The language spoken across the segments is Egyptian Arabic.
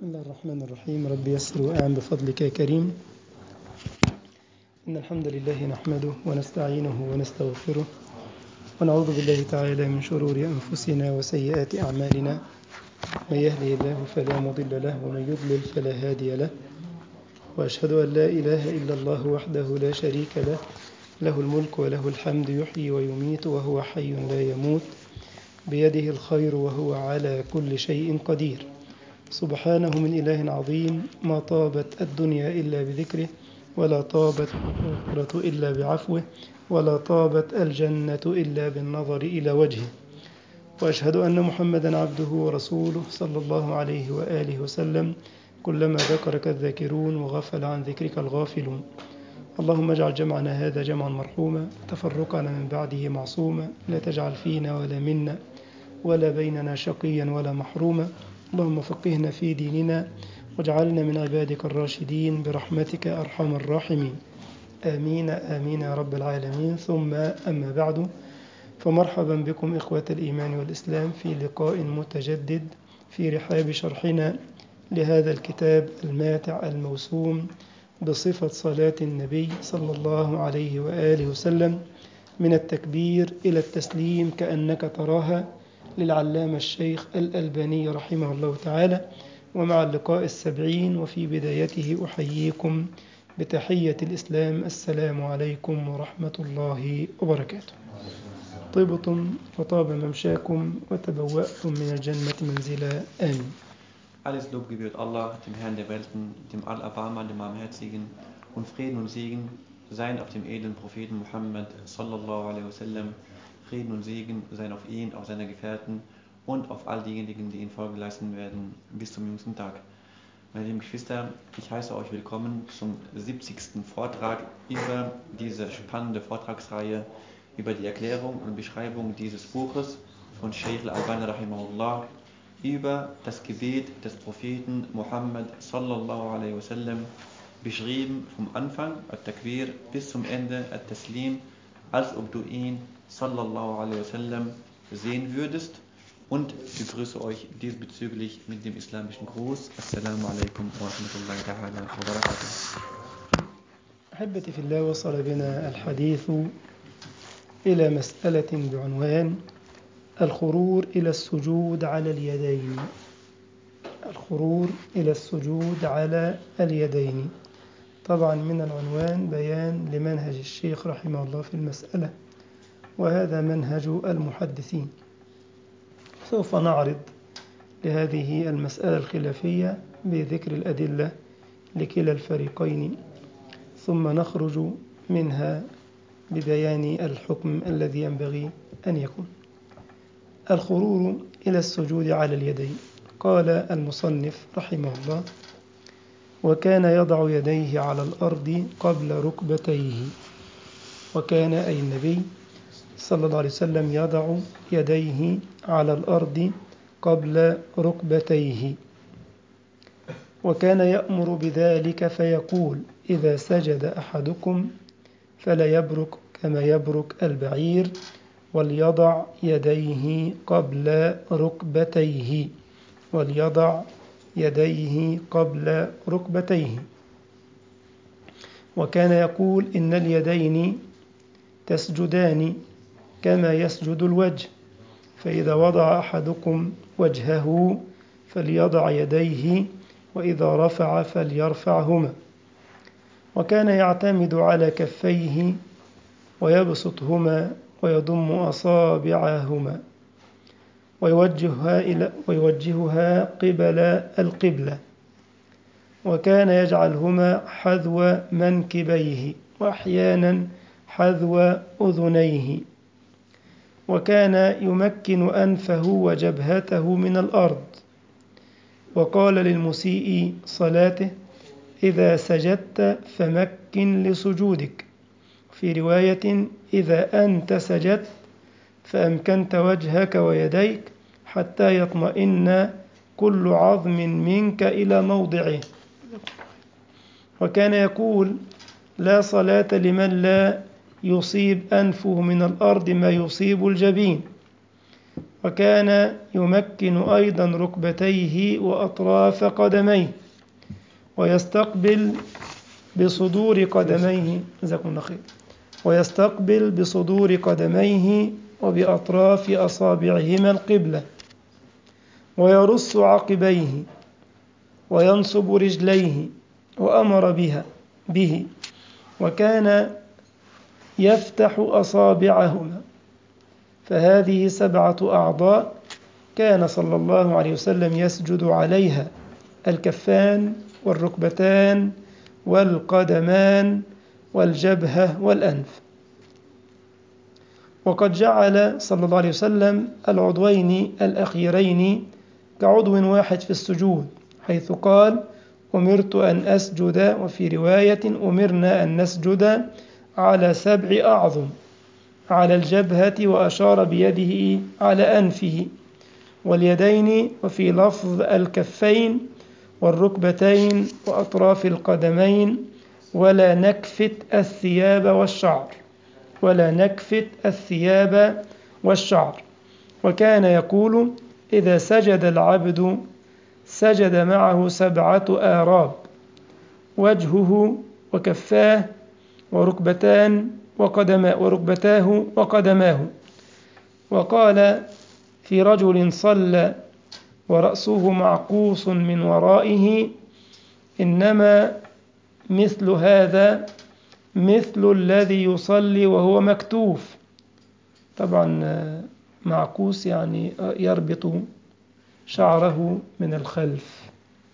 بسم الله الرحمن الرحيم رب يسر وأعن بفضلك يا كريم إن الحمد لله نحمده ونستعينه ونستغفره ونعوذ بالله تعالى من شرور أنفسنا وسيئات أعمالنا من يهده الله فلا مضل له ومن يضلل فلا هادي له وأشهد أن لا إله إلا الله وحده لا شريك له له الملك وله الحمد يحيي ويميت وهو حي لا يموت بيده الخير وهو على كل شيء قدير سبحانه من إله عظيم ما طابت الدنيا إلا بذكره ولا طابت الآخرة إلا بعفوه ولا طابت الجنة إلا بالنظر إلى وجهه وأشهد أن محمدا عبده ورسوله صلى الله عليه وآله وسلم كلما ذكرك الذاكرون وغفل عن ذكرك الغافلون اللهم اجعل جمعنا هذا جمعا مرحوما تفرقنا من بعده معصوما لا تجعل فينا ولا منا ولا بيننا شقيا ولا محروما اللهم فقهنا في ديننا واجعلنا من عبادك الراشدين برحمتك أرحم الراحمين آمين آمين يا رب العالمين ثم أما بعد فمرحبا بكم إخوة الإيمان والإسلام في لقاء متجدد في رحاب شرحنا لهذا الكتاب الماتع الموسوم بصفة صلاة النبي صلى الله عليه وآله وسلم من التكبير إلى التسليم كأنك تراها للعلامة الشيخ الألباني رحمه الله تعالى ومع اللقاء السبعين وفي بدايته أحييكم بتحية الإسلام السلام عليكم ورحمة الله وبركاته طبتم وطاب ممشاكم وتبوأتم من الجنة منزلا آمين Alles Lob gebührt Allah, dem Herrn der Welten, dem Allerbarmer, dem Barmherzigen und Frieden und Segen seien auf dem edlen Propheten Muhammad sallallahu alaihi wasallam. Frieden und Segen seien auf ihn, auf seine Gefährten und auf all diejenigen, die ihn Folge leisten werden bis zum jüngsten Tag. Meine lieben Geschwister, ich heiße euch willkommen zum 70. Vortrag über diese spannende Vortragsreihe über die Erklärung und Beschreibung dieses Buches von Sheikh al-Albani rahimahullah über das Gebet des Propheten Muhammad sallallahu alaihi wasallam beschrieben vom Anfang at-Takbir bis zum Ende at-Taslim als ob du ihn sallallahu alaihi wasallam sehen würdest und ich begrüße euch diesbezüglich mit dem islamischen Gruß Assalamu alaikum wa rahmatullahi ta'ala wa barakatuh أحبتي في الله وصل بنا الحديث إلى مسألة بعنوان الخرور إلى السجود على اليدين الخرور إلى السجود على اليدين طبعا من العنوان بيان لمنهج الشيخ رحمه الله في المسألة وهذا منهج المحدثين سوف نعرض لهذه المسألة الخلافية بذكر الأدلة لكلا الفريقين ثم نخرج منها ببيان الحكم الذي ينبغي أن يكون الخرور إلى السجود على اليدين قال المصنف رحمه الله وكان يضع يديه على الأرض قبل ركبتيه وكان أي النبي صلى الله عليه وسلم يضع يديه على الأرض قبل ركبتيه وكان يأمر بذلك فيقول إذا سجد أحدكم فلا يبرك كما يبرك البعير وليضع يديه قبل ركبتيه وليضع يديه قبل ركبتيه وكان يقول إن اليدين تسجدان كما يسجد الوجه فإذا وضع أحدكم وجهه فليضع يديه وإذا رفع فليرفعهما وكان يعتمد على كفيه ويبسطهما ويضم أصابعهما ويوجهها, إلى ويوجهها قبل القبلة وكان يجعلهما حذو منكبيه وأحيانا حذو أذنيه وكان يمكن أنفه وجبهته من الأرض وقال للمسيء صلاته إذا سجدت فمكن لسجودك في رواية إذا أنت سجدت فأمكنت وجهك ويديك حتى يطمئن كل عظم منك إلى موضعه وكان يقول لا صلاة لمن لا يصيب أنفه من الأرض ما يصيب الجبين وكان يمكن أيضا ركبتيه وأطراف قدميه ويستقبل بصدور قدميه جزاكم الله خير ويستقبل بصدور قدميه وبأطراف أصابعهما القبلة ويرص عقبيه وينصب رجليه وأمر بها به وكان يفتح أصابعهما فهذه سبعة أعضاء كان صلى الله عليه وسلم يسجد عليها الكفان والركبتان والقدمان والجبهة والأنف وقد جعل صلى الله عليه وسلم العضوين الأخيرين كعضو واحد في السجود حيث قال أمرت أن أسجد وفي رواية أمرنا أن نسجد على سبع أعظم على الجبهة وأشار بيده على أنفه واليدين وفي لفظ الكفين والركبتين وأطراف القدمين ولا نكفت الثياب والشعر ولا نكفت الثياب والشعر وكان يقول إذا سجد العبد سجد معه سبعة آراب وجهه وكفاه وركبتان وقدما وركبتاه وقدماه وقال في رجل صلى ورأسه معقوس من ورائه إنما مثل هذا مثل الذي يصلي وهو مكتوف طبعا معكوس يعني يربط شعره من الخلف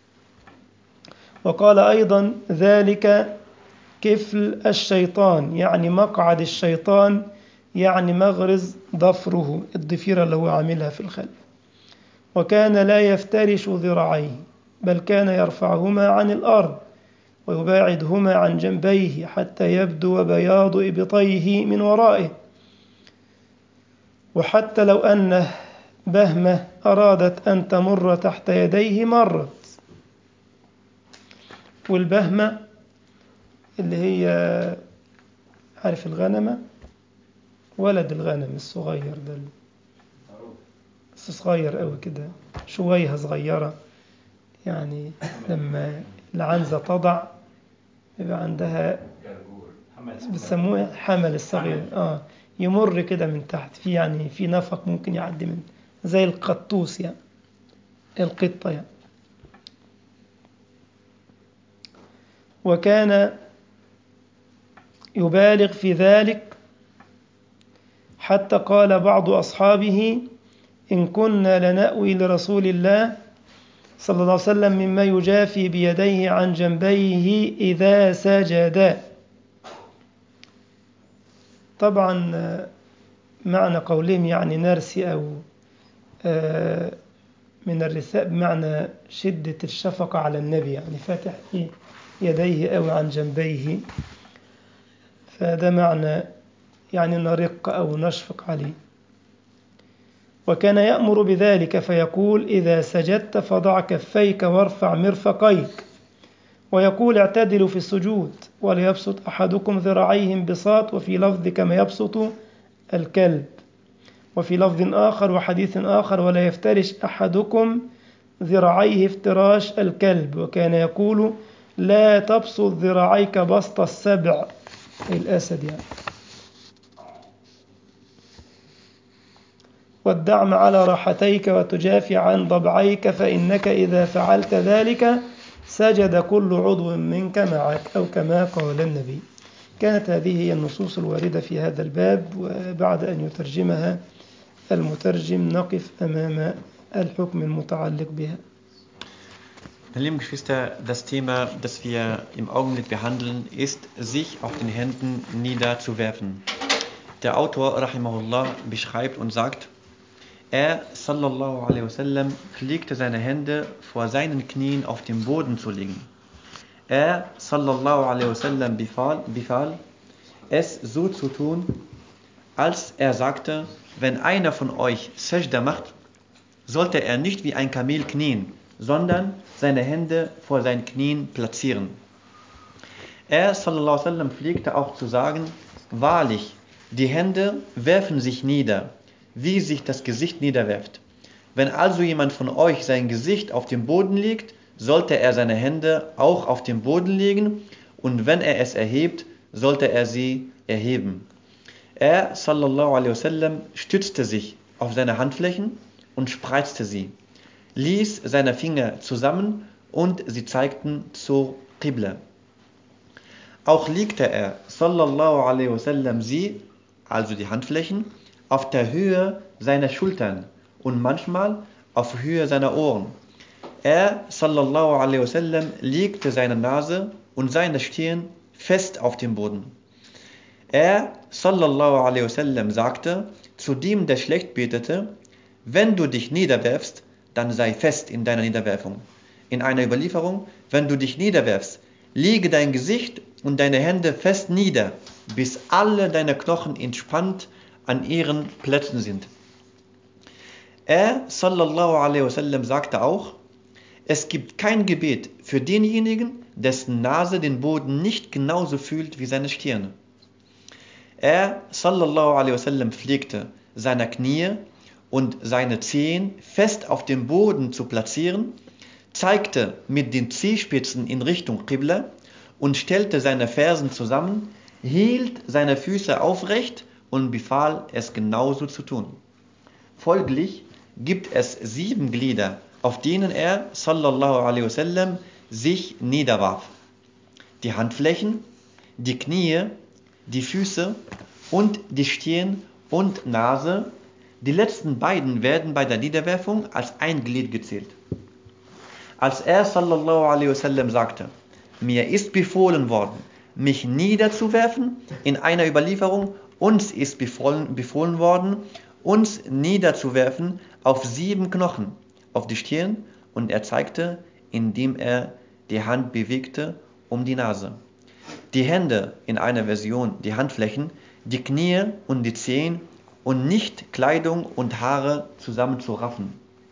وقال أيضا ذلك كفل الشيطان يعني مقعد الشيطان يعني مغرز ضفره الضفيرة اللي هو عاملها في الخلف وكان لا يفترش ذراعيه بل كان يرفعهما عن الأرض ويباعدهما عن جنبيه حتى يبدو بياض إبطيه من ورائه وحتى لو أن بهمة أرادت أن تمر تحت يديه مرت والبهمة اللي هي عارف الغنمة ولد الغنم الصغير ده بس صغير قوي كده شويها صغيرة يعني لما العنزة تضع يبقى عندها بيسموه حمل الصغير اه يمر كده من تحت في يعني في نفق ممكن يعدي من زي القطوس يعني القطة يعني وكان يبالغ في ذلك حتى قال بعض أصحابه إن كنا لنأوي لرسول الله صلى الله عليه وسلم مما يجافي بيديه عن جنبيه إذا سجد طبعا معنى قولهم يعني نرسي أو من الرثاء بمعنى شدة الشفقة على النبي يعني فاتح يديه أو عن جنبيه فهذا معنى يعني نرق أو نشفق عليه وكان يأمر بذلك فيقول إذا سجدت فضع كفيك وارفع مرفقيك ويقول اعتدلوا في السجود وليبسط أحدكم ذراعيه انبساط وفي لفظ كما يبسط الكلب وفي لفظ آخر وحديث آخر ولا يفترش أحدكم ذراعيه افتراش الكلب وكان يقول لا تبسط ذراعيك بسط السبع الأسد يعني والدعم على راحتيك وتجافي عن ضبعيك فإنك إذا فعلت ذلك سجد كل عضو منك معك أو كما قال النبي كانت هذه هي النصوص الواردة في هذا الباب وبعد أن يترجمها المترجم نقف أمام الحكم المتعلق بها Meine lieben Geschwister, das Thema, das wir im Augenblick behandeln, ist, sich auf den Händen niederzuwerfen. Der Autor, Rahimahullah, beschreibt und sagt, er, sallallahu alaihi wasallam, pflegte seine Hände vor seinen Knien auf dem Boden zu legen. Er, sallallahu alaihi wasallam, befahl, befahl, es so zu tun, als er sagte, wenn einer von euch Sajda macht, sollte er nicht wie ein Kamel knien, sondern seine Hände vor seinen Knien platzieren. Er, sallallahu alaihi wasallam, pflegte auch zu sagen, wahrlich, die Hände werfen sich nieder, wie sich das Gesicht niederwerft. Wenn also jemand von euch sein Gesicht auf dem Boden legt, sollte er seine Hände auch auf dem Boden legen und wenn er es erhebt, sollte er sie erheben. Er, sallallahu alaihi wasallam, stützte sich auf seine Handflächen und spreizte sie, ließ seine Finger zusammen und sie zeigten zur Qibla. Auch legte er, sallallahu alaihi wasallam, sie, also die Handflächen, auf der Höhe seiner Schultern und manchmal auf Höhe seiner Ohren. Er, sallallahu alaihi wasallam, legte seine Nase und seine Stirn fest auf den Boden. Er, sallallahu alaihi wasallam, sagte zu dem, der schlecht betete, wenn du dich niederwerfst, dann sei fest in deiner Niederwerfung. In einer Überlieferung, wenn du dich niederwerfst, lege dein Gesicht und deine Hände fest nieder, bis alle deine Knochen entspannt an ihren Plätzen sind. Er, sallallahu alaihi wasallam, sagte auch, es gibt kein Gebet für denjenigen, dessen Nase den Boden nicht genauso fühlt wie seine Stirn. Er, sallallahu alaihi wasallam, pflegte, seine Knie und seine Zehen fest auf dem Boden zu platzieren, zeigte mit den Zehspitzen in Richtung Qibla und stellte seine Fersen zusammen, hielt seine Füße aufrecht und befahl es genauso zu tun. Folglich gibt es sieben Glieder, auf denen er, sallallahu alaihi wasallam, sich niederwarf. Die Handflächen, die Knie, die Füße und die Stirn und Nase. Die letzten beiden werden bei der Niederwerfung als ein Glied gezählt. Als er, sallallahu alaihi wasallam, sagte, mir ist befohlen worden, mich niederzuwerfen, in einer Überlieferung, uns ist befohlen, befohlen worden, uns niederzuwerfen auf sieben Knochen, auf die Stirn, und er zeigte, indem er die Hand bewegte, um die Nase. Die Hände in einer Version, die Handflächen, die Knie und die Zehen und nicht Kleidung und Haare zusammenzuraffen.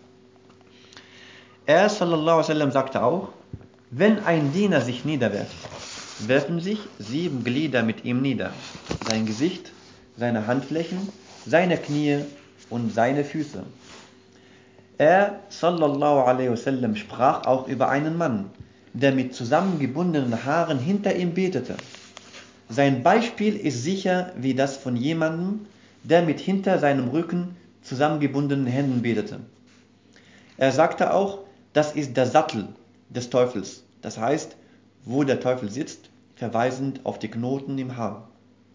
Er sallallahu alaihi wasallam sagte auch, wenn ein Diener sich niederwerft, werfen sich sieben Glieder mit ihm nieder. Sein Gesicht, seine Handflächen, seine Knie und seine Füße. Er sallallahu alaihi wasallam sprach auch über einen Mann, der mit zusammengebundenen Haaren hinter ihm betete. Sein Beispiel ist sicher wie das von jemandem, der mit hinter seinem Rücken zusammengebundenen Händen betete. Er sagte auch, das ist der Sattel des Teufels, das heißt, wo der Teufel sitzt, verweisend auf die Knoten im Haar.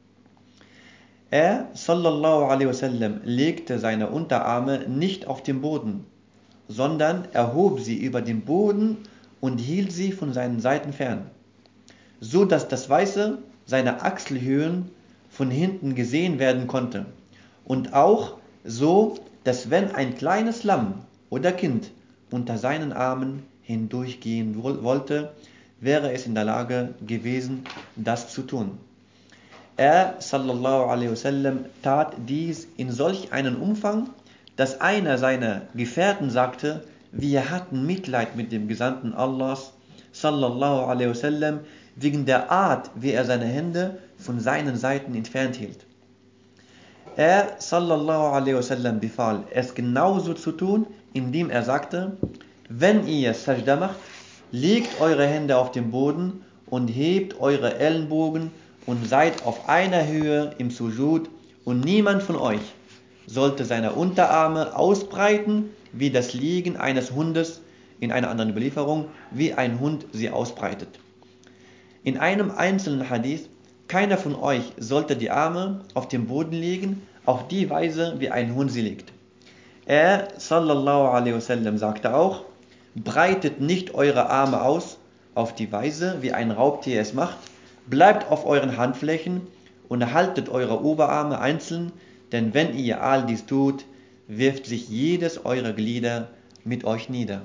Er, sallallahu alaihi wasallam, legte seine Unterarme nicht auf den Boden, sondern erhob sie über den Boden und hielt sie von seinen Seiten fern, so dass das Weiße seiner Achselhöhen von hinten gesehen werden konnte und auch so, dass wenn ein kleines Lamm oder Kind unter seinen Armen hindurchgehen wollte, wäre es in der Lage gewesen, das zu tun. Er, sallallahu alaihi wasallam, tat dies in solch einem Umfang, dass einer seiner Gefährten sagte, wir hatten Mitleid mit dem Gesandten Allahs, sallallahu alaihi wasallam, wegen der Art, wie er seine Hände von seinen Seiten entfernt hielt. Er, sallallahu alaihi wasallam, befahl, es genauso zu tun, indem er sagte, wenn ihr Sajda macht, legt eure Hände auf den Boden und hebt eure Ellenbogen und seid auf einer Höhe im Sujud und niemand von euch sollte seine Unterarme ausbreiten wie das Liegen eines Hundes in einer anderen Überlieferung, wie ein Hund sie ausbreitet. In einem einzelnen Hadith, keiner von euch sollte die Arme auf den Boden legen, auf die Weise, wie ein Hund sie legt. Er, sallallahu alaihi wasallam, sagte auch, breitet nicht eure Arme aus auf die Weise, wie ein Raubtier es macht, bleibt auf euren Handflächen und haltet eure Oberarme einzeln, denn wenn ihr all dies tut, wirft sich jedes eurer Glieder mit euch nieder.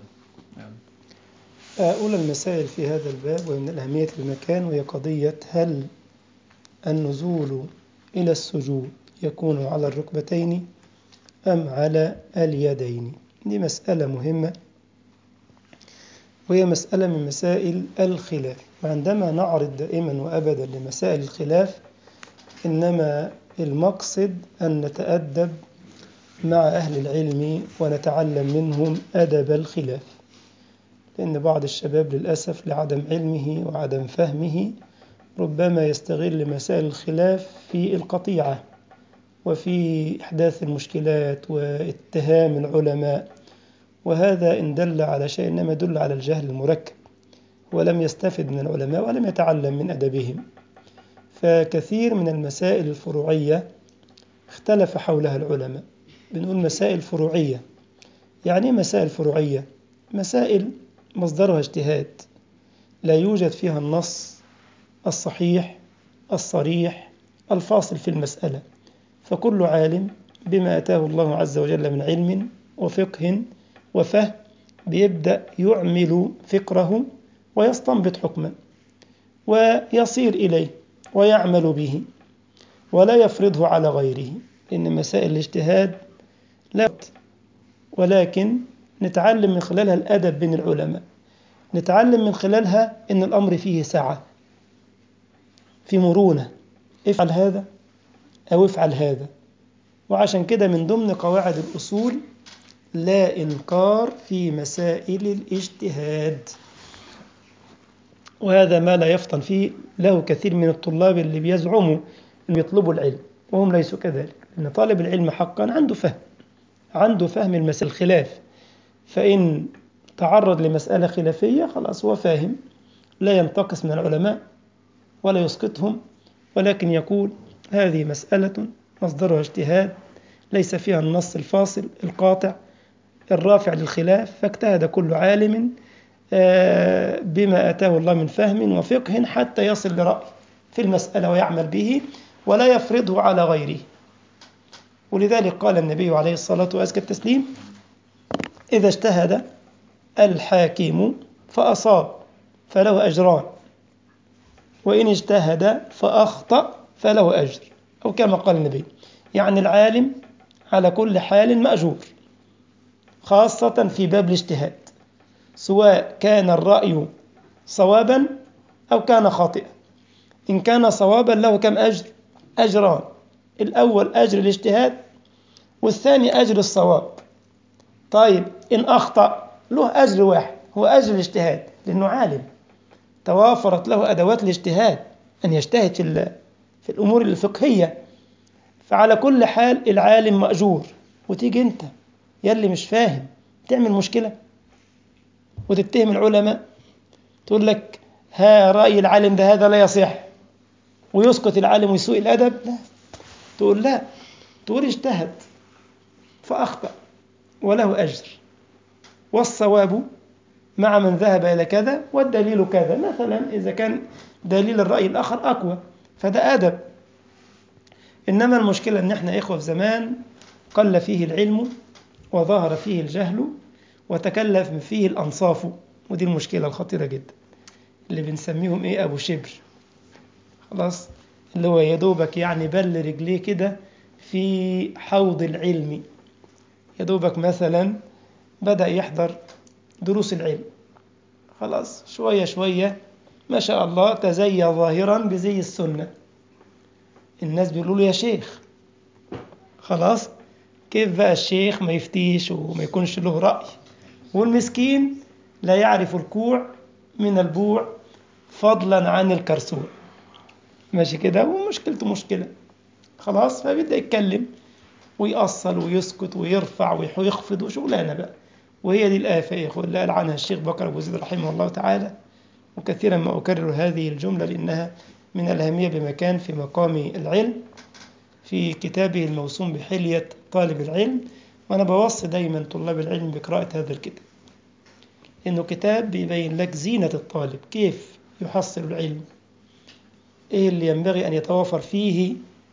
أولى المسائل في هذا الباب ومن الأهمية المكان وهي قضية هل النزول إلى السجود يكون على الركبتين أم على اليدين دي مسألة مهمة وهي مسألة من مسائل الخلاف وعندما نعرض دائما وأبدا لمسائل الخلاف إنما المقصد أن نتأدب مع أهل العلم ونتعلم منهم أدب الخلاف لأن بعض الشباب للأسف لعدم علمه وعدم فهمه ربما يستغل مسائل الخلاف في القطيعة وفي إحداث المشكلات واتهام العلماء وهذا إن دل على شيء إنما يدل على الجهل المركب ولم يستفد من العلماء ولم يتعلم من أدبهم فكثير من المسائل الفروعية اختلف حولها العلماء بنقول مسائل فروعية يعني مسائل فروعية مسائل مصدرها اجتهاد لا يوجد فيها النص الصحيح الصريح الفاصل في المسألة فكل عالم بما أتاه الله عز وجل من علم وفقه وفهم بيبدأ يعمل فكره ويستنبط حكما ويصير إليه ويعمل به ولا يفرضه على غيره إن مسائل الاجتهاد لا ولكن نتعلم من خلالها الأدب بين العلماء نتعلم من خلالها إن الأمر فيه سعة في مرونة افعل هذا أو افعل هذا وعشان كده من ضمن قواعد الأصول لا إنكار في مسائل الاجتهاد وهذا ما لا يفطن فيه له كثير من الطلاب اللي بيزعموا أن يطلبوا العلم وهم ليسوا كذلك لأن طالب العلم حقا عنده فهم عنده فهم المسألة الخلاف فإن تعرض لمسألة خلافية خلاص هو فاهم لا ينتقص من العلماء ولا يسقطهم ولكن يقول هذه مسألة مصدرها اجتهاد ليس فيها النص الفاصل القاطع الرافع للخلاف فاجتهد كل عالم بما أتاه الله من فهم وفقه حتى يصل لرأي في المسألة ويعمل به ولا يفرضه على غيره ولذلك قال النبي عليه الصلاة وأزكى التسليم إذا اجتهد الحاكم فأصاب فله أجران وإن اجتهد فأخطأ فله أجر أو كما قال النبي يعني العالم على كل حال مأجور خاصة في باب الاجتهاد سواء كان الرأي صوابا أو كان خاطئا إن كان صوابا له كم أجر أجران الأول أجر الاجتهاد والثاني أجر الصواب طيب إن أخطأ له أجر واحد هو أجر الاجتهاد لأنه عالم توافرت له أدوات الاجتهاد أن يجتهد في, في الأمور الفقهية فعلى كل حال العالم مأجور وتيجي أنت يلي مش فاهم تعمل مشكلة وتتهم العلماء تقول لك ها رأي العالم ده هذا لا يصح ويسكت العالم ويسوء الأدب لا تقول لا تقول اجتهد فأخطأ وله أجر والصواب مع من ذهب إلى كذا والدليل كذا مثلا إذا كان دليل الرأي الآخر أقوى فده أدب إنما المشكلة أن احنا إخوة في زمان قل فيه العلم وظهر فيه الجهل وتكلف فيه الأنصاف ودي المشكلة الخطيرة جدا اللي بنسميهم إيه أبو شبر خلاص اللي هو يدوبك يعني بل رجليه كده في حوض العلم يدوبك مثلا بدأ يحضر دروس العلم خلاص شوية شوية ما شاء الله تزي ظاهرا بزي السنة الناس بيقولوا له يا شيخ خلاص كيف بقى الشيخ ما يفتيش وما يكونش له رأي والمسكين لا يعرف الكوع من البوع فضلا عن الكرسوع ماشي كده ومشكلته مشكلة خلاص فبيبدأ يتكلم ويأصل ويسكت ويرفع ويخفض وشغلانة بقى وهي دي الآفة يا إخوة اللي قال عنها الشيخ بكر أبو زيد رحمه الله تعالى وكثيرا ما أكرر هذه الجملة لأنها من الأهمية بمكان في مقام العلم في كتابه الموسوم بحلية طالب العلم وأنا بوصي دايما طلاب العلم بقراءة هذا الكتاب إنه كتاب بيبين لك زينة الطالب كيف يحصل العلم إيه اللي ينبغي أن يتوافر فيه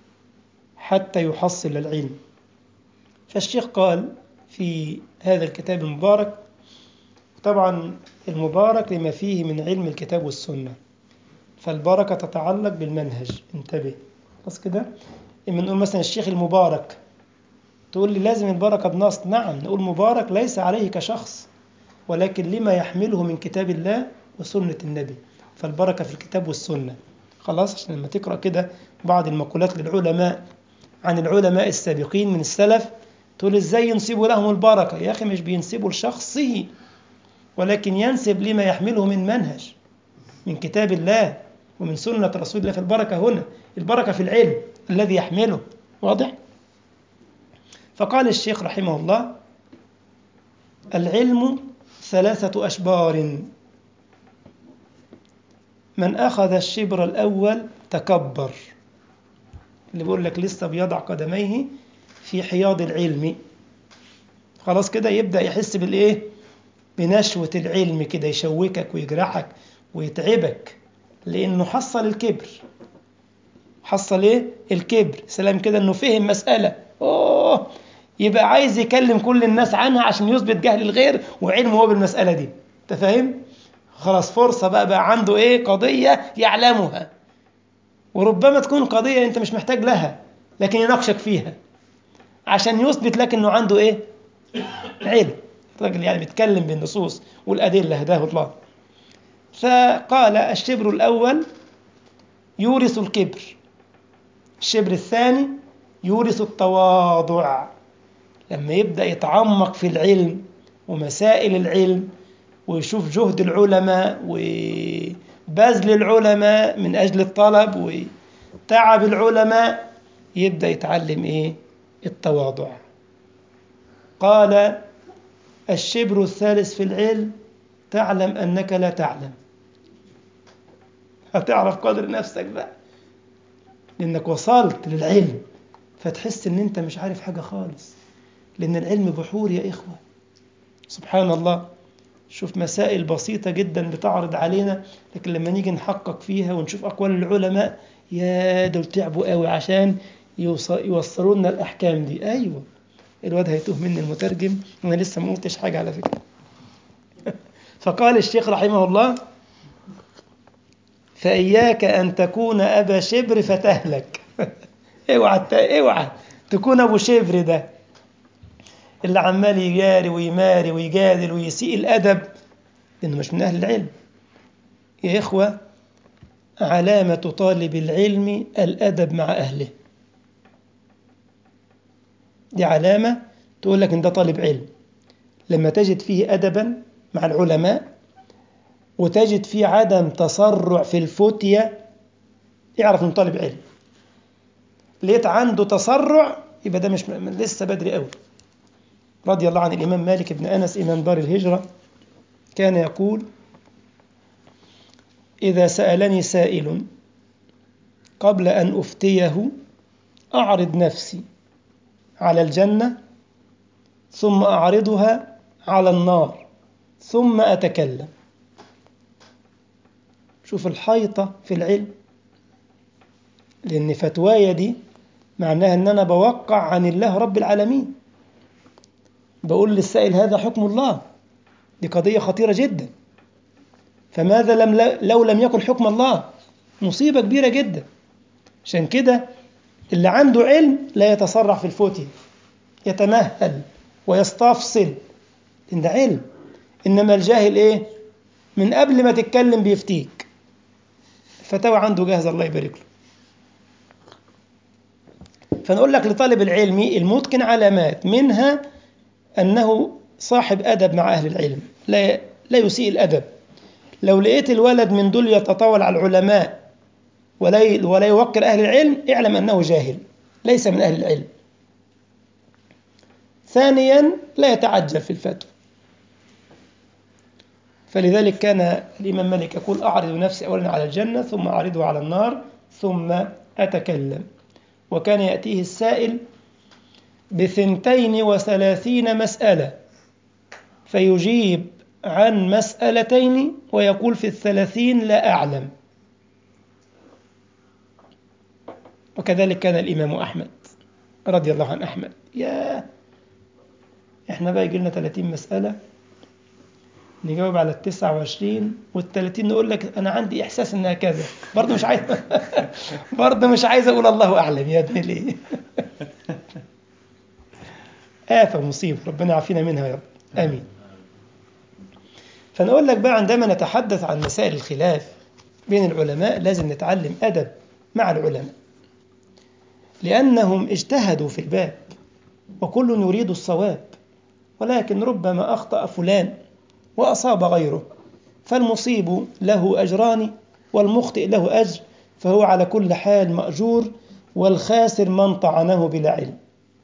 حتى يحصل العلم فالشيخ قال في هذا الكتاب المبارك طبعا المبارك لما فيه من علم الكتاب والسنة فالبركة تتعلق بالمنهج انتبه بس كده إما نقول مثلا الشيخ المبارك تقول لي لازم البركة بنص نعم نقول مبارك ليس عليه كشخص ولكن لما يحمله من كتاب الله وسنة النبي فالبركة في الكتاب والسنة خلاص عشان لما تقرأ كده بعض المقولات للعلماء عن العلماء السابقين من السلف تقول ازاي ينسبوا لهم البركة يا أخي مش بينسبوا لشخصه ولكن ينسب لما يحمله من منهج من كتاب الله ومن سنة رسول الله في البركة هنا البركة في العلم الذي يحمله واضح؟ فقال الشيخ رحمه الله العلم ثلاثة أشبار من أخذ الشبر الأول تكبر اللي بيقول لك لسه بيضع قدميه في حياض العلم خلاص كده يبدأ يحس بالإيه بنشوة العلم كده يشوكك ويجرحك ويتعبك لأنه حصل الكبر حصل إيه الكبر سلام كده إنه فهم مسألة أوه يبقى عايز يكلم كل الناس عنها عشان يثبت جهل الغير وعلمه هو بالمسألة دي أنت فاهم؟ خلاص فرصة بقى بقى عنده إيه قضية يعلمها وربما تكون قضية أنت مش محتاج لها لكن يناقشك فيها عشان يثبت لك أنه عنده إيه؟ علم الراجل يعني بيتكلم بالنصوص والأدلة هداه الله فقال الشبر الأول يورث الكبر الشبر الثاني يورث التواضع لما يبدأ يتعمق في العلم ومسائل العلم ويشوف جهد العلماء وبذل العلماء من أجل الطلب وتعب العلماء يبدأ يتعلم إيه؟ التواضع قال الشبر الثالث في العلم تعلم أنك لا تعلم هتعرف قدر نفسك بقى لأنك وصلت للعلم فتحس أن أنت مش عارف حاجة خالص لأن العلم بحور يا إخوة سبحان الله شوف مسائل بسيطة جدا بتعرض علينا لكن لما نيجي نحقق فيها ونشوف أقوال العلماء يا دول تعبوا قوي عشان يوصلوا لنا الأحكام دي أيوة الواد هيتوه مني المترجم أنا لسه ما قلتش حاجة على فكرة فقال الشيخ رحمه الله فإياك أن تكون أبا شبر فتهلك اوعى اوعى تكون أبو شبر ده اللي عمال يجاري ويماري ويجادل ويسيء الأدب لأنه مش من أهل العلم يا إخوة علامة طالب العلم الأدب مع أهله دي علامة تقول لك إن ده طالب علم لما تجد فيه أدبا مع العلماء وتجد فيه عدم تسرع في الفتية اعرف إنه طالب علم لقيت عنده تسرع يبقى ده مش لسه بدري قوي رضي الله عن الإمام مالك بن أنس إمام دار الهجرة كان يقول إذا سألني سائل قبل أن أفتيه أعرض نفسي على الجنة ثم أعرضها على النار ثم أتكلم شوف الحيطة في العلم لأن فتوايا دي معناها أن أنا بوقع عن الله رب العالمين بقول للسائل هذا حكم الله دي قضية خطيرة جدا فماذا لم لو لم يكن حكم الله مصيبة كبيرة جدا عشان كده اللي عنده علم لا يتسرع في الفتية يتمهل ويستفصل إن ده علم إنما الجاهل إيه من قبل ما تتكلم بيفتيك فتاوى عنده جاهز الله يبارك له فنقول لك لطالب العلم المتقن علامات منها أنه صاحب أدب مع أهل العلم لا لا يسيء الأدب لو لقيت الولد من دول يتطاول على العلماء ولا ولا يوقر أهل العلم اعلم أنه جاهل ليس من أهل العلم ثانيا لا يتعجل في الفتوى فلذلك كان الإمام مالك يقول أعرض نفسي أولا على الجنة ثم أعرضه على النار ثم أتكلم وكان يأتيه السائل بثنتين وثلاثين مسألة فيجيب عن مسألتين ويقول في الثلاثين لا أعلم وكذلك كان الإمام أحمد رضي الله عن أحمد يا إحنا بقى يجي لنا 30 مسألة نجاوب على التسعة وعشرين والتلاتين نقول لك أنا عندي إحساس إنها كذا برضه مش عايز برضه مش عايز أقول الله أعلم يا ابني ليه آفة مصيبة ربنا يعافينا منها يا رب آمين فنقول لك بقى عندما نتحدث عن مسائل الخلاف بين العلماء لازم نتعلم أدب مع العلماء لأنهم اجتهدوا في الباب وكل يريد الصواب ولكن ربما أخطأ فلان وأصاب غيره فالمصيب له أجران والمخطئ له أجر فهو على كل حال مأجور والخاسر من طعنه بلا علم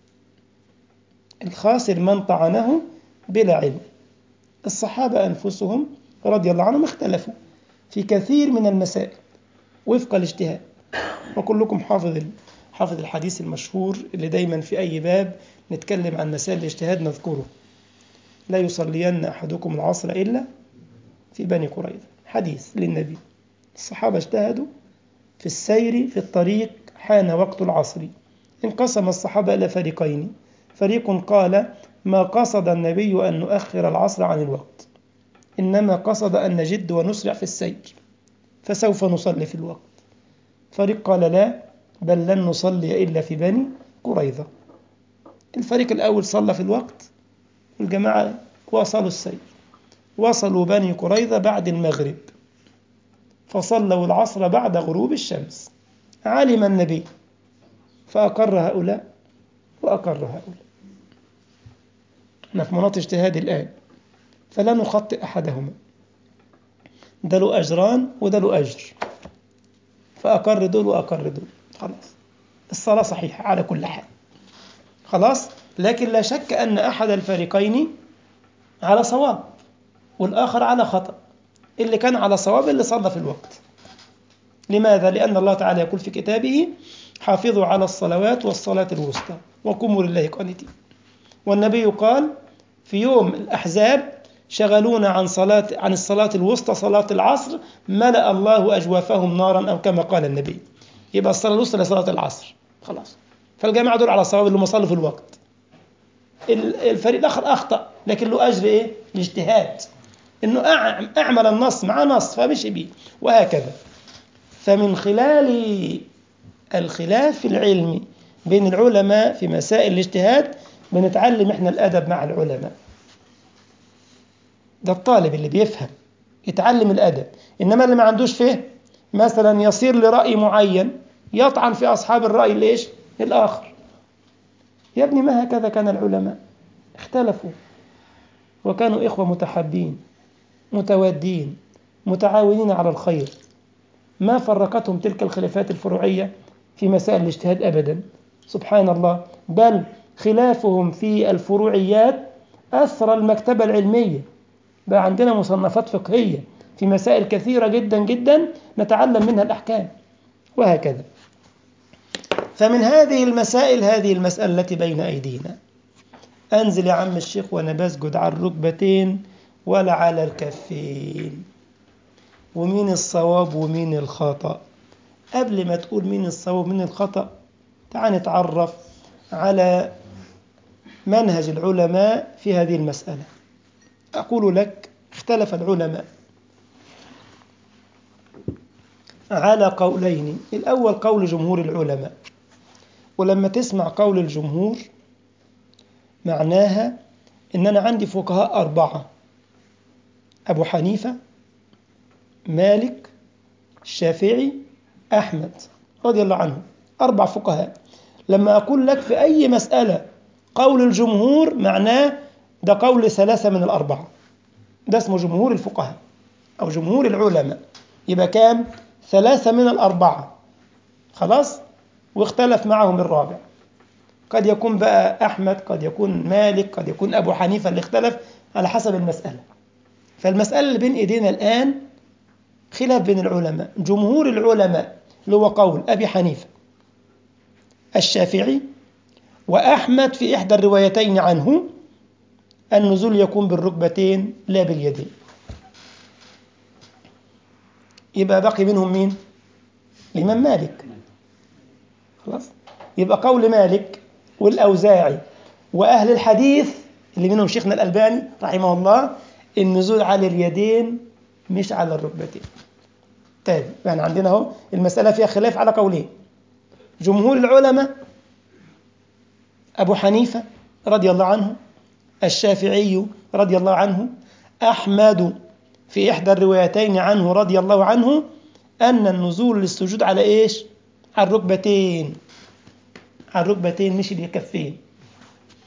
الخاسر من طعنه بلا علم الصحابة أنفسهم رضي الله عنهم اختلفوا في كثير من المسائل وفق الاجتهاد وكلكم حافظ حافظ الحديث المشهور اللي دايما في أي باب نتكلم عن مسائل الاجتهاد نذكره لا يصلين أحدكم العصر إلا في بني قريظة حديث للنبي الصحابة اجتهدوا في السير في الطريق حان وقت العصر انقسم الصحابة إلى فريقين فريق قال ما قصد النبي أن نؤخر العصر عن الوقت إنما قصد أن نجد ونسرع في السير فسوف نصلي في الوقت فريق قال لا بل لن نصلي إلا في بني قريظة الفريق الأول صلى في الوقت والجماعة واصلوا السير وصلوا بني قريظة بعد المغرب فصلوا العصر بعد غروب الشمس علم النبي فأقر هؤلاء وأقر هؤلاء احنا في مناطق اجتهاد الآن فلا نخطئ أحدهما ده له أجران وده له أجر فأقر دول وأقر دول خلاص الصلاة صحيحة على كل حال خلاص لكن لا شك أن أحد الفريقين على صواب والآخر على خطأ اللي كان على صواب اللي صلى في الوقت لماذا؟ لأن الله تعالى يقول في كتابه حافظوا على الصلوات والصلاة الوسطى وقوموا لله قانتين والنبي قال في يوم الأحزاب شغلونا عن صلاة عن الصلاة الوسطى صلاة العصر ملأ الله أجوافهم نارا أو كما قال النبي يبقى الصلاة الوسطى لصلاة العصر خلاص فالجماعة دول على صواب اللي هم صلوا في الوقت الفريق الآخر أخطأ لكن له أجر إيه؟ الاجتهاد إنه أعمل النص مع نص فمشي بيه وهكذا فمن خلال الخلاف العلمي بين العلماء في مسائل الاجتهاد بنتعلم احنا الأدب مع العلماء ده الطالب اللي بيفهم يتعلم الأدب إنما اللي ما عندوش فهم مثلا يصير لرأي معين يطعن في أصحاب الرأي ليش الآخر يا ابني ما هكذا كان العلماء اختلفوا وكانوا إخوة متحابين متوادين متعاونين على الخير ما فرقتهم تلك الخلافات الفروعية في مسائل الاجتهاد أبدا سبحان الله بل خلافهم في الفروعيات أثر المكتبة العلمية بقى عندنا مصنفات فقهية في مسائل كثيرة جدا جدا نتعلم منها الأحكام وهكذا فمن هذه المسائل هذه المسألة التي بين أيدينا أنزل يا عم الشيخ وأنا بسجد على الركبتين ولا على الكفين ومين الصواب ومين الخطأ قبل ما تقول مين الصواب ومين الخطأ تعال نتعرف على منهج العلماء في هذه المسألة أقول لك اختلف العلماء على قولين الأول قول جمهور العلماء ولما تسمع قول الجمهور معناها إن أنا عندي فقهاء أربعة أبو حنيفة مالك الشافعي أحمد رضي الله عنهم أربع فقهاء لما أقول لك في أي مسألة قول الجمهور معناه ده قول ثلاثة من الأربعة ده اسمه جمهور الفقهاء أو جمهور العلماء يبقى كام ثلاثة من الأربعة خلاص واختلف معهم الرابع قد يكون بقى أحمد قد يكون مالك قد يكون أبو حنيفة اللي اختلف على حسب المسألة فالمسألة اللي بين إيدينا الآن خلاف بين العلماء جمهور العلماء اللي هو قول أبي حنيفة الشافعي وأحمد في إحدى الروايتين عنه النزول يكون بالركبتين لا باليدين يبقى باقي منهم مين الإمام مالك خلاص يبقى قول مالك والأوزاعي وأهل الحديث اللي منهم شيخنا الألباني رحمه الله النزول على اليدين مش على الركبتين تاني يعني عندنا اهو المسألة فيها خلاف على قولين جمهور العلماء أبو حنيفة رضي الله عنه الشافعي رضي الله عنه أحمد في إحدى الروايتين عنه رضي الله عنه أن النزول للسجود على إيش؟ على الركبتين على الركبتين مش الكفين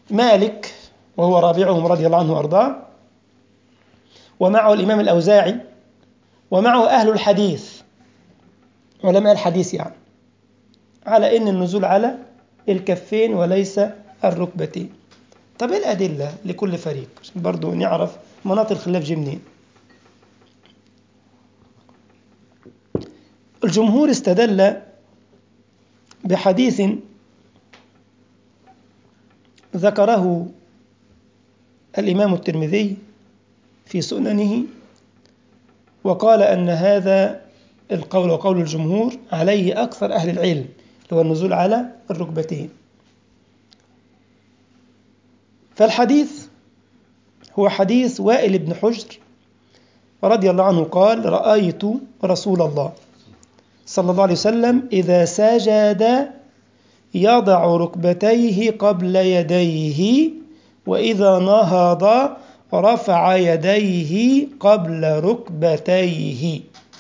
مالك وهو رابعهم رضي الله عنه وأرضاه ومعه الإمام الأوزاعي ومعه أهل الحديث علماء الحديث يعني على إن النزول على الكفين وليس الركبتين طب إيه الأدلة لكل فريق عشان برضو نعرف مناط الخلاف جه منين الجمهور استدل بحديث ذكره الإمام الترمذي في سننه وقال أن هذا القول وقول الجمهور عليه أكثر أهل العلم هو النزول على الركبتين فالحديث هو حديث وائل بن حجر رضي الله عنه قال رأيت رسول الله صلى الله عليه وسلم إذا سجد يضع ركبتيه قبل يديه وإذا نهض رفع يديه قبل ركبتيه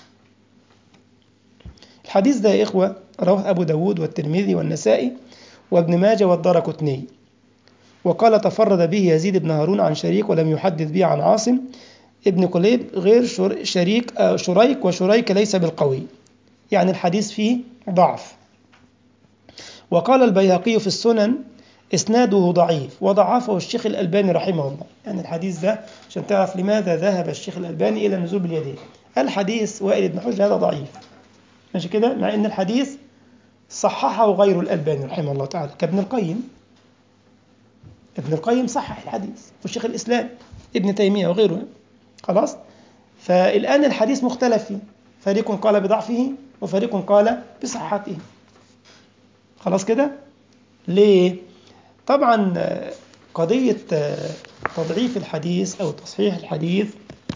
الحديث ده يا إخوة رواه أبو داود والترمذي والنسائي وابن ماجه والدرقطني وقال تفرد به يزيد بن هارون عن شريك ولم يحدث به عن عاصم ابن قليب غير شريك شريك وشريك ليس بالقوي يعني الحديث فيه ضعف وقال البيهقي في السنن إسناده ضعيف وضعفه الشيخ الألباني رحمه الله يعني الحديث ده عشان تعرف لماذا ذهب الشيخ الألباني إلى النزول باليدين الحديث وائل بن حجر هذا ضعيف ماشي كده مع أن الحديث صححه غير الألباني رحمه الله تعالى كابن القيم ابن القيم صحح الحديث والشيخ الإسلام ابن تيمية وغيره خلاص فالآن الحديث مختلف فيه فريق قال بضعفه وفريق قال بصحته خلاص كده ليه طبعا قضية تضعيف الحديث أو تصحيح الحديث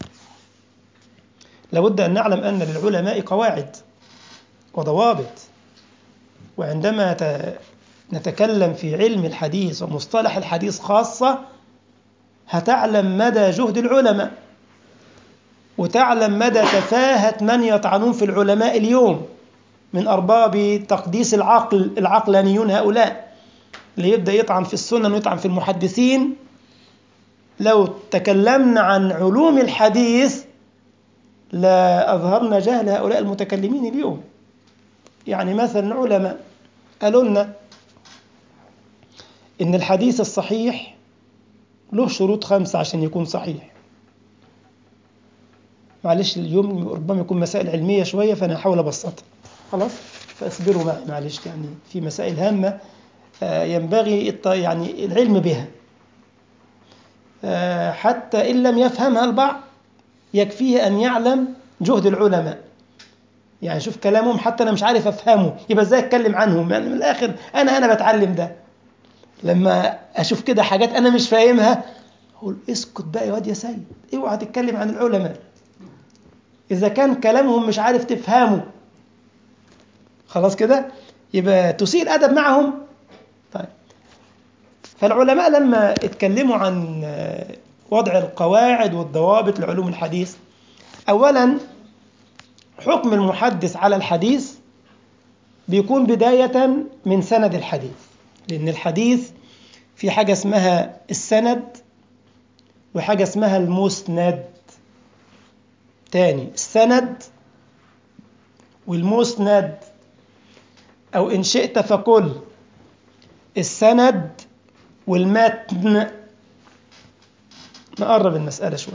لابد أن نعلم أن للعلماء قواعد وضوابط وعندما نتكلم في علم الحديث ومصطلح الحديث خاصة هتعلم مدى جهد العلماء وتعلم مدى تفاهة من يطعنون في العلماء اليوم من أرباب تقديس العقل العقلانيون هؤلاء اللي يبدأ يطعن في السنن ويطعن في المحدثين لو تكلمنا عن علوم الحديث لا أظهرنا جهل هؤلاء المتكلمين اليوم يعني مثلا علماء قالوا لنا إن الحديث الصحيح له شروط خمسة عشان يكون صحيح معلش اليوم ربما يكون مسائل علمية شوية فأنا هحاول أبسطها خلاص فاصبروا معي معلش يعني في مسائل هامة ينبغي يعني العلم بها حتى إن لم يفهمها البعض يكفيه أن يعلم جهد العلماء يعني شوف كلامهم حتى أنا مش عارف أفهمه يبقى إزاي أتكلم عنهم يعني من الآخر أنا أنا بتعلم ده لما أشوف كده حاجات أنا مش فاهمها أقول اسكت بقى يا واد يا سيد اوعى تتكلم عن العلماء إذا كان كلامهم مش عارف تفهمه خلاص كده يبقى تسيء الأدب معهم طيب فالعلماء لما اتكلموا عن وضع القواعد والضوابط لعلوم الحديث أولا حكم المحدث على الحديث بيكون بداية من سند الحديث لأن الحديث في حاجة اسمها السند وحاجة اسمها المسند تاني السند والمسند أو إن شئت فقل السند والمتن نقرب المسألة شوية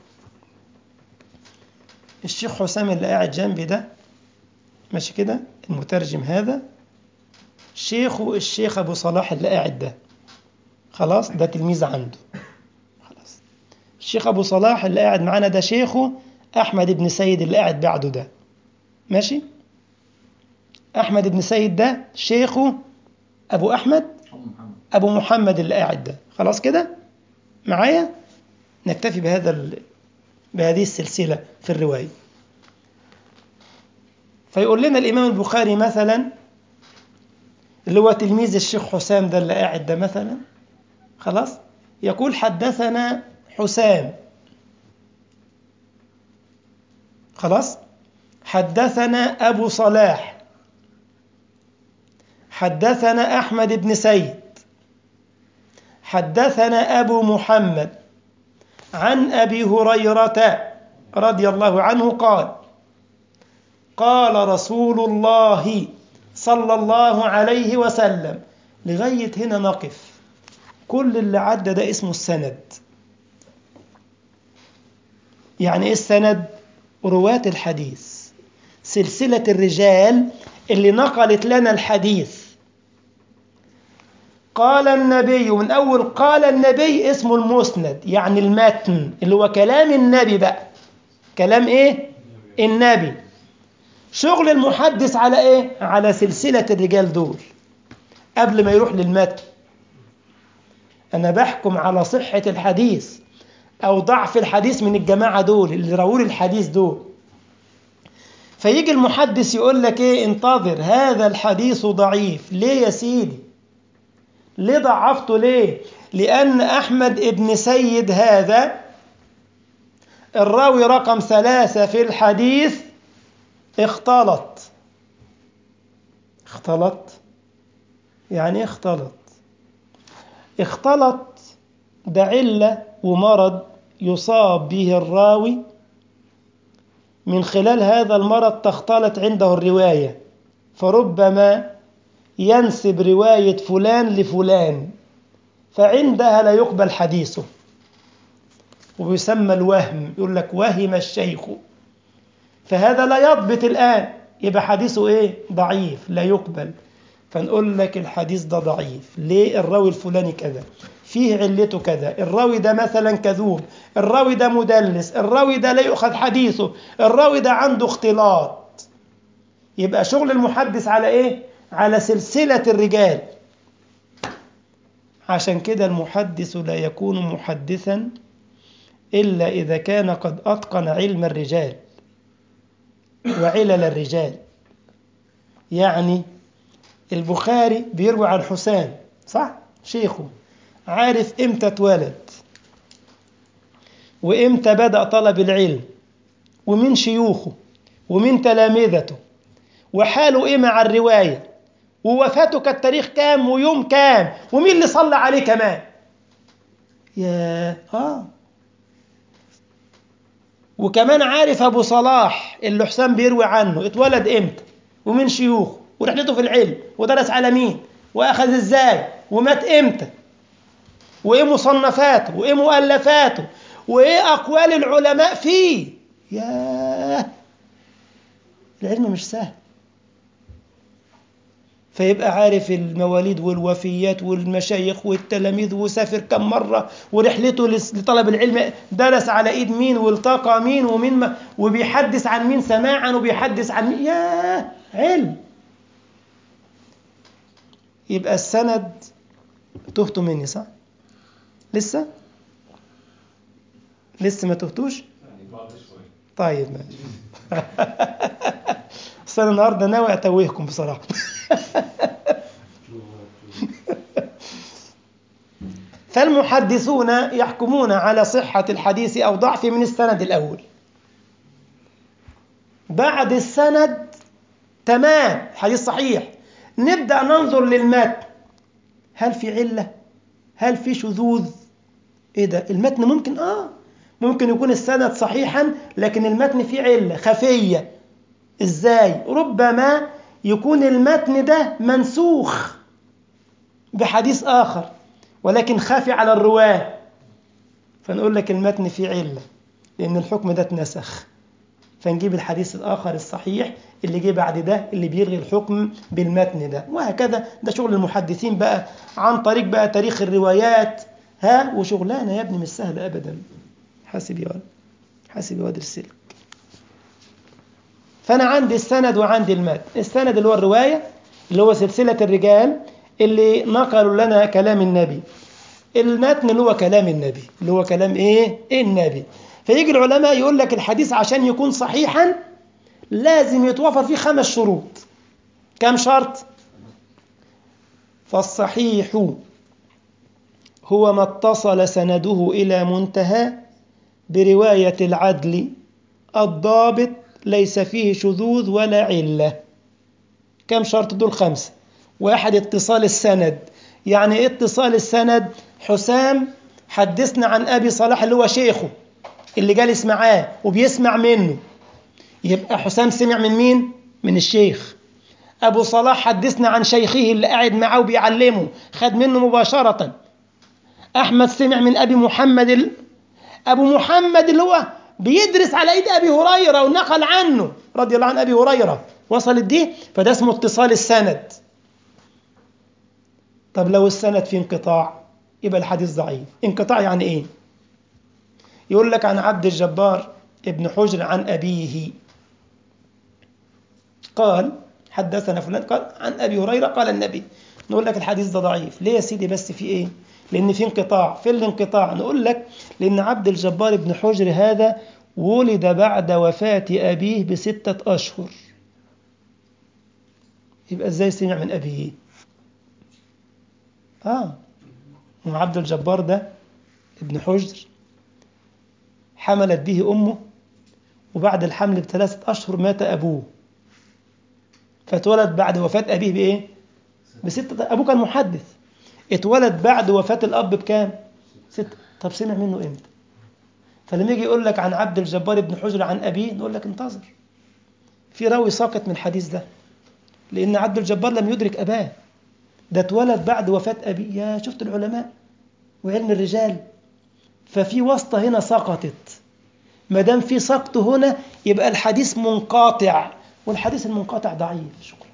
الشيخ حسام اللي قاعد جنبي ده ماشي كده المترجم هذا شيخه الشيخ أبو صلاح اللي قاعد ده خلاص ده تلميذ عنده خلاص الشيخ أبو صلاح اللي قاعد معانا ده شيخه أحمد بن سيد اللي قاعد بعده ده ماشي أحمد بن سيد ده شيخه أبو أحمد أبو محمد اللي قاعد ده خلاص كده معايا نكتفي بهذا ال... بهذه السلسلة في الرواية فيقول لنا الإمام البخاري مثلا اللي هو تلميذ الشيخ حسام ده اللي قاعد ده مثلا خلاص يقول حدثنا حسام خلاص حدثنا أبو صلاح حدثنا أحمد بن سيد حدثنا أبو محمد عن أبي هريرة رضي الله عنه قال قال رسول الله صلى الله عليه وسلم لغاية هنا نقف كل اللي عدى ده اسمه السند يعني ايه السند رواة الحديث سلسلة الرجال اللي نقلت لنا الحديث قال النبي من أول قال النبي اسمه المسند يعني المتن اللي هو كلام النبي بقى كلام ايه النبي شغل المحدث على ايه على سلسلة الرجال دول قبل ما يروح للمتن أنا بحكم على صحة الحديث أو ضعف الحديث من الجماعة دول اللي راووا الحديث دول فيجي المحدث يقول لك ايه انتظر هذا الحديث ضعيف ليه يا سيدي ليه ضعفته ليه لأن أحمد ابن سيد هذا الراوي رقم ثلاثة في الحديث اختلط اختلط يعني ايه اختلط اختلط ده علة ومرض يصاب به الراوي من خلال هذا المرض تختلط عنده الرواية فربما ينسب رواية فلان لفلان فعندها لا يقبل حديثه ويسمى الوهم يقول لك وهم الشيخ فهذا لا يضبط الآن يبقى حديثه إيه ضعيف لا يقبل فنقول لك الحديث ده ضعيف ليه الراوي الفلاني كذا فيه علته كذا الراوي ده مثلا كذوب الراوي ده مدلس الراوي ده لا يؤخذ حديثه الراوي ده عنده اختلاط يبقى شغل المحدث على ايه على سلسلة الرجال عشان كده المحدث لا يكون محدثا إلا إذا كان قد أتقن علم الرجال وعلل الرجال يعني البخاري بيروي عن حسام صح شيخه عارف امتى اتولد وامتى بدأ طلب العلم ومن شيوخه ومن تلامذته وحاله ايه مع الرواية ووفاته كالتاريخ كام ويوم كام ومين اللي صلى عليه كمان يا اه وكمان عارف ابو صلاح اللي حسام بيروي عنه اتولد امتى ومن شيوخه ورحلته في العلم ودرس على مين واخذ ازاي ومات امتى وايه مصنفاته وايه مؤلفاته وايه اقوال العلماء فيه ياه العلم مش سهل فيبقى عارف المواليد والوفيات والمشايخ والتلاميذ وسافر كم مرة ورحلته لطلب العلم درس على ايد مين والتقى مين ومين ما وبيحدث عن مين سماعا وبيحدث عن مين ياه علم يبقى السند تهتوا مني صح؟ لسه؟ لسه ما تهتوش؟ طيب ماشي بس انا النهارده ناوي اتوهكم بصراحه فالمحدثون يحكمون على صحة الحديث أو ضعفه من السند الأول بعد السند تمام حديث صحيح نبدأ ننظر للمتن هل في علة هل في شذوذ ايه ده المتن ممكن اه ممكن يكون السند صحيحا لكن المتن فيه علة خفية ازاي ربما يكون المتن ده منسوخ بحديث آخر ولكن خافي على الرواة فنقول لك المتن فيه علة لأن الحكم ده اتنسخ فنجيب الحديث الآخر الصحيح اللي جه بعد ده اللي بيلغي الحكم بالمتن ده وهكذا ده شغل المحدثين بقى عن طريق بقى تاريخ الروايات ها وشغلانة يا ابني مش سهلة أبدا حاسب يا ولد حاسب يا واد السلك فأنا عندي السند وعندي المتن السند اللي هو الرواية اللي هو سلسلة الرجال اللي نقلوا لنا كلام النبي المتن اللي هو كلام النبي اللي هو كلام ايه النبي فيجي العلماء يقول لك الحديث عشان يكون صحيحا لازم يتوفر فيه خمس شروط كم شرط فالصحيح هو ما اتصل سنده إلى منتهى برواية العدل الضابط ليس فيه شذوذ ولا علة كم شرط دول خمسة واحد اتصال السند يعني إيه اتصال السند حسام حدثنا عن أبي صلاح اللي هو شيخه اللي جالس معاه وبيسمع منه يبقى حسام سمع من مين؟ من الشيخ أبو صلاح حدثنا عن شيخه اللي قاعد معاه وبيعلمه خد منه مباشرة أحمد سمع من أبي محمد ال... أبو محمد اللي هو بيدرس على إيد أبي هريرة ونقل عنه رضي الله عن أبي هريرة وصلت دي فده اسمه اتصال السند طب لو السند في انقطاع يبقى الحديث ضعيف انقطاع يعني ايه يقول لك عن عبد الجبار ابن حجر عن أبيه قال حدثنا فلان قال عن أبي هريرة قال النبي نقول لك الحديث ده ضعيف ليه يا سيدي بس في ايه لأن في انقطاع في الانقطاع نقول لك لأن عبد الجبار بن حجر هذا ولد بعد وفاة أبيه بستة أشهر يبقى ازاي سمع من أبيه آه وعبد الجبار ده ابن حجر حملت به أمه وبعد الحمل بثلاثة أشهر مات أبوه فاتولد بعد وفاة أبيه بإيه؟ بستة أبوه كان محدث اتولد بعد وفاة الأب بكام؟ ستة طب سمع منه إمتى؟ فلما يجي يقول لك عن عبد الجبار بن حجر عن أبيه نقول لك انتظر في راوي ساقط من الحديث ده لأن عبد الجبار لم يدرك أباه ده اتولد بعد وفاة أبيه يا شفت العلماء وعلم الرجال ففي واسطة هنا سقطت ما دام في سقط هنا يبقى الحديث منقطع والحديث المنقطع ضعيف شكرا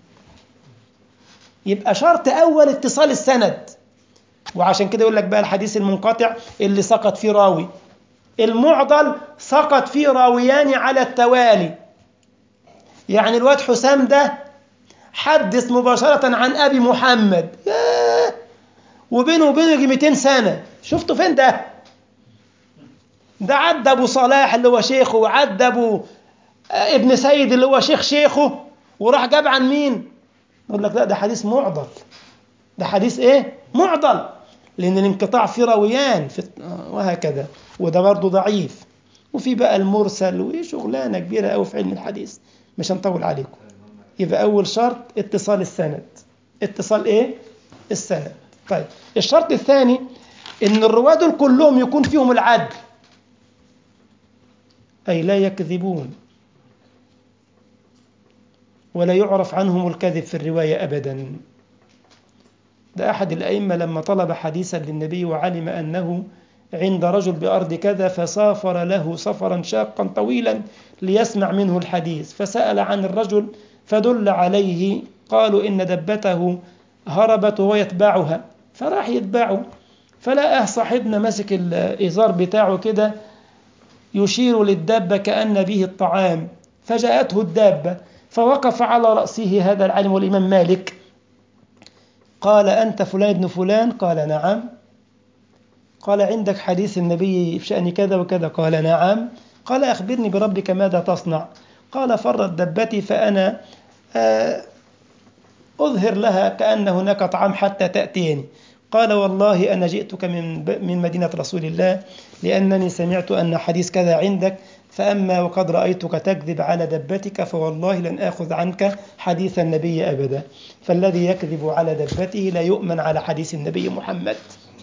يبقى شرط أول اتصال السند وعشان كده يقول لك بقى الحديث المنقطع اللي سقط فيه راوي المعضل سقط فيه راويان على التوالي يعني الواد حسام ده حدث مباشرة عن أبي محمد ياه وبينه وبينه يجي 200 سنة شفتوا فين ده ده عدى أبو صلاح اللي هو شيخه وعدى أبو ابن سيد اللي هو شيخ شيخه وراح جاب عن مين يقول لك لا ده حديث معضل ده حديث ايه معضل لأن الانقطاع فيه راويان في وهكذا وده برضه ضعيف وفي بقى المرسل وشغلانة كبيرة قوي في علم الحديث مش هنطول عليكم يبقى أول شرط اتصال السند اتصال إيه؟ السند طيب الشرط الثاني إن الرواة دول كلهم يكون فيهم العدل أي لا يكذبون ولا يعرف عنهم الكذب في الرواية أبدا ده أحد الأئمة لما طلب حديثا للنبي وعلم أنه عند رجل بأرض كذا فسافر له سفرا شاقا طويلا ليسمع منه الحديث فسأل عن الرجل فدل عليه قالوا إن دبته هربت وهو يتبعها فراح يتبعه فلقاه صاحبنا ماسك الإزار بتاعه كده يشير للدابة كأن به الطعام فجاءته الدابة فوقف على رأسه هذا العالم والإمام مالك قال أنت فلان ابن فلان قال نعم قال عندك حديث النبي في شأن كذا وكذا قال نعم قال أخبرني بربك ماذا تصنع قال فرت دبتي فأنا أظهر لها كأن هناك طعام حتى تأتيني قال والله أنا جئتك من من مدينة رسول الله لأنني سمعت أن حديث كذا عندك فأما وقد رأيتك تكذب على دبتك فوالله لن آخذ عنك حديث النبي أبدا فالذي يكذب على دبته لا يؤمن على حديث النبي محمد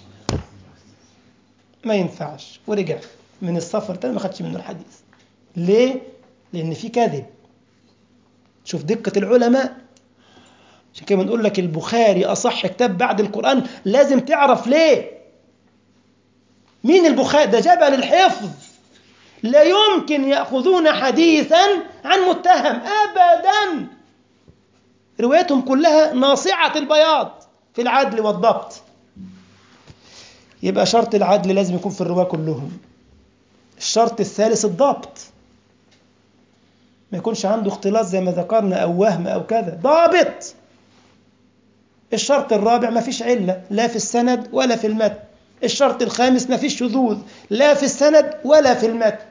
ما ينفعش ورجع من السفر تاني ما خدش منه الحديث ليه؟ لأن في كذب شوف دقة العلماء عشان كده بنقول لك البخاري أصح كتاب بعد القرآن لازم تعرف ليه مين البخاري ده جبل الحفظ لا يمكن يأخذون حديثا عن متهم أبدا روايتهم كلها ناصعة البياض في العدل والضبط يبقى شرط العدل لازم يكون في الرواة كلهم الشرط الثالث الضبط ما يكونش عنده اختلاط زي ما ذكرنا أو وهم أو كذا ضابط الشرط الرابع ما فيش علة لا في السند ولا في المتن الشرط الخامس ما فيش شذوذ لا في السند ولا في المتن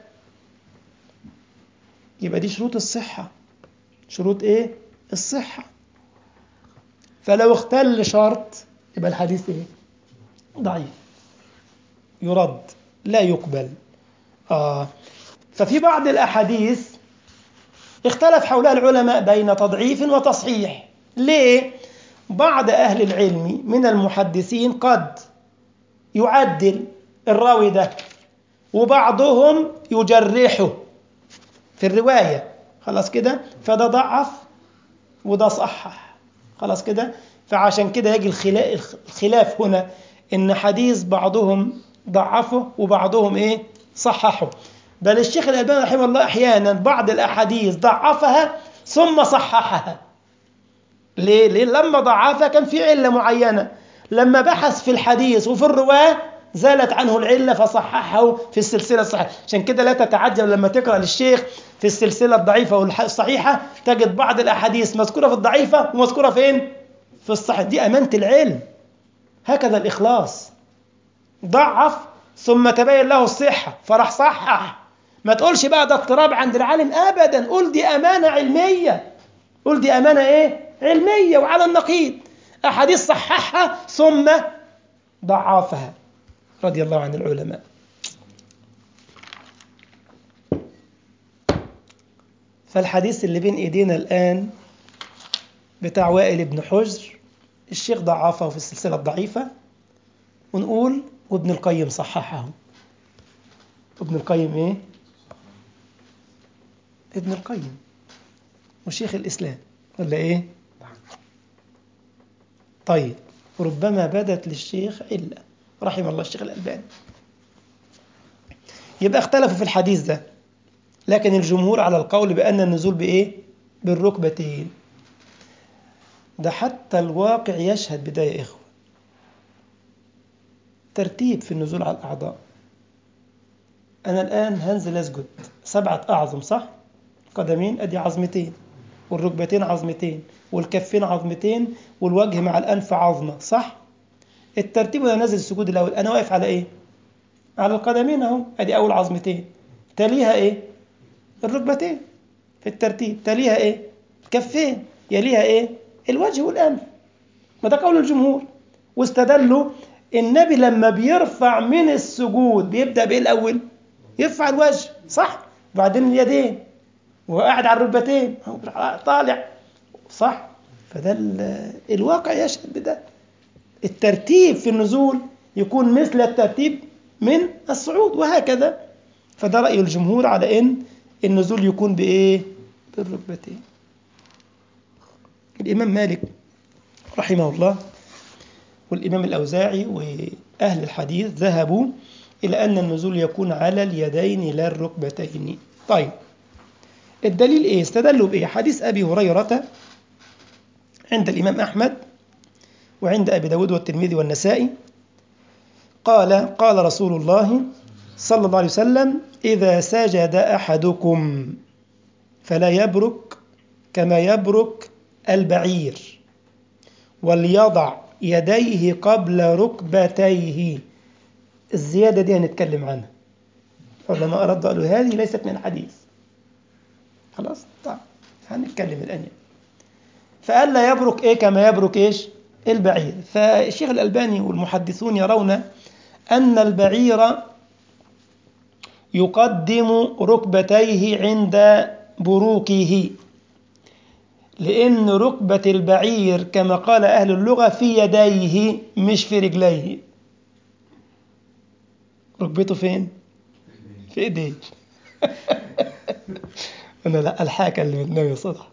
يبقى دي شروط الصحة شروط ايه الصحة فلو اختل شرط يبقى الحديث ايه ضعيف يرد لا يقبل آه ففي بعض الأحاديث اختلف حولها العلماء بين تضعيف وتصحيح ليه بعض أهل العلم من المحدثين قد يعدل الراوي ده وبعضهم يجرحه في الرواية خلاص كده فده ضعف وده صحح خلاص كده فعشان كده يجي الخلاف هنا ان حديث بعضهم ضعفه وبعضهم ايه صححه بل الشيخ الألباني رحمه الله أحيانا بعض الأحاديث ضعفها ثم صححها ليه؟ ليه؟ لما ضعفها كان في علة معينة لما بحث في الحديث وفي الرواة زالت عنه العلة فصححه في السلسلة الصحيحة عشان كده لا تتعجب لما تقرأ للشيخ في السلسلة الضعيفة والصحيحة تجد بعض الأحاديث مذكورة في الضعيفة ومذكورة فين؟ في الصحيح دي أمانة العلم هكذا الإخلاص ضعف ثم تبين له الصحة فراح صحح ما تقولش بقى ده اضطراب عند العالم أبدا قول دي أمانة علمية قول دي أمانة إيه؟ علمية وعلى النقيض أحاديث صححها ثم ضعفها رضي الله عن العلماء فالحديث اللي بين ايدينا الآن بتاع وائل بن حجر الشيخ ضعفه في السلسلة الضعيفة ونقول وابن القيم صححه ابن القيم ايه ابن القيم وشيخ الإسلام ولا ايه طيب ربما بدت للشيخ علة رحم الله الشيخ الألباني يبقى اختلفوا في الحديث ده لكن الجمهور على القول بأن النزول بإيه بالركبتين ده حتى الواقع يشهد بده يا إخوة ترتيب في النزول على الأعضاء أنا الآن هنزل أسجد سبعة أعظم صح؟ قدمين أدي عظمتين والركبتين عظمتين والكفين عظمتين والوجه مع الأنف عظمة صح؟ الترتيب وأنا نازل السجود الأول أنا واقف على إيه؟ على القدمين أهو أدي أول عظمتين تليها إيه؟ الركبتين في الترتيب تليها إيه؟ كفين يليها إيه؟ الوجه والأنف ما ده قول الجمهور واستدلوا النبي لما بيرفع من السجود بيبدأ بإيه الأول؟ يرفع الوجه صح؟ وبعدين اليدين وقاعد على الركبتين طالع صح؟ فده الواقع يشهد بده الترتيب في النزول يكون مثل الترتيب من الصعود وهكذا فده رأي الجمهور على أن النزول يكون بإيه؟ بالركبتين الإمام مالك رحمه الله والإمام الأوزاعي وأهل الحديث ذهبوا إلى أن النزول يكون على اليدين لا الركبتين طيب الدليل إيه؟ استدلوا بإيه؟ حديث أبي هريرة عند الإمام أحمد وعند أبي داود والترمذي والنسائي قال قال رسول الله صلى الله عليه وسلم إذا سجد أحدكم فلا يبرك كما يبرك البعير وليضع يديه قبل ركبتيه الزيادة دي هنتكلم عنها علماء ردوا قالوا هذه ليست من الحديث خلاص طيب هنتكلم الآن فقال لا يبرك إيه كما يبرك إيش البعير فالشيخ الألباني والمحدثون يرون أن البعير يقدم ركبتيه عند بروكه لأن ركبة البعير كما قال أهل اللغة في يديه مش في رجليه ركبته فين؟ في ايديه أنا لا الحاكة اللي من النبي صدق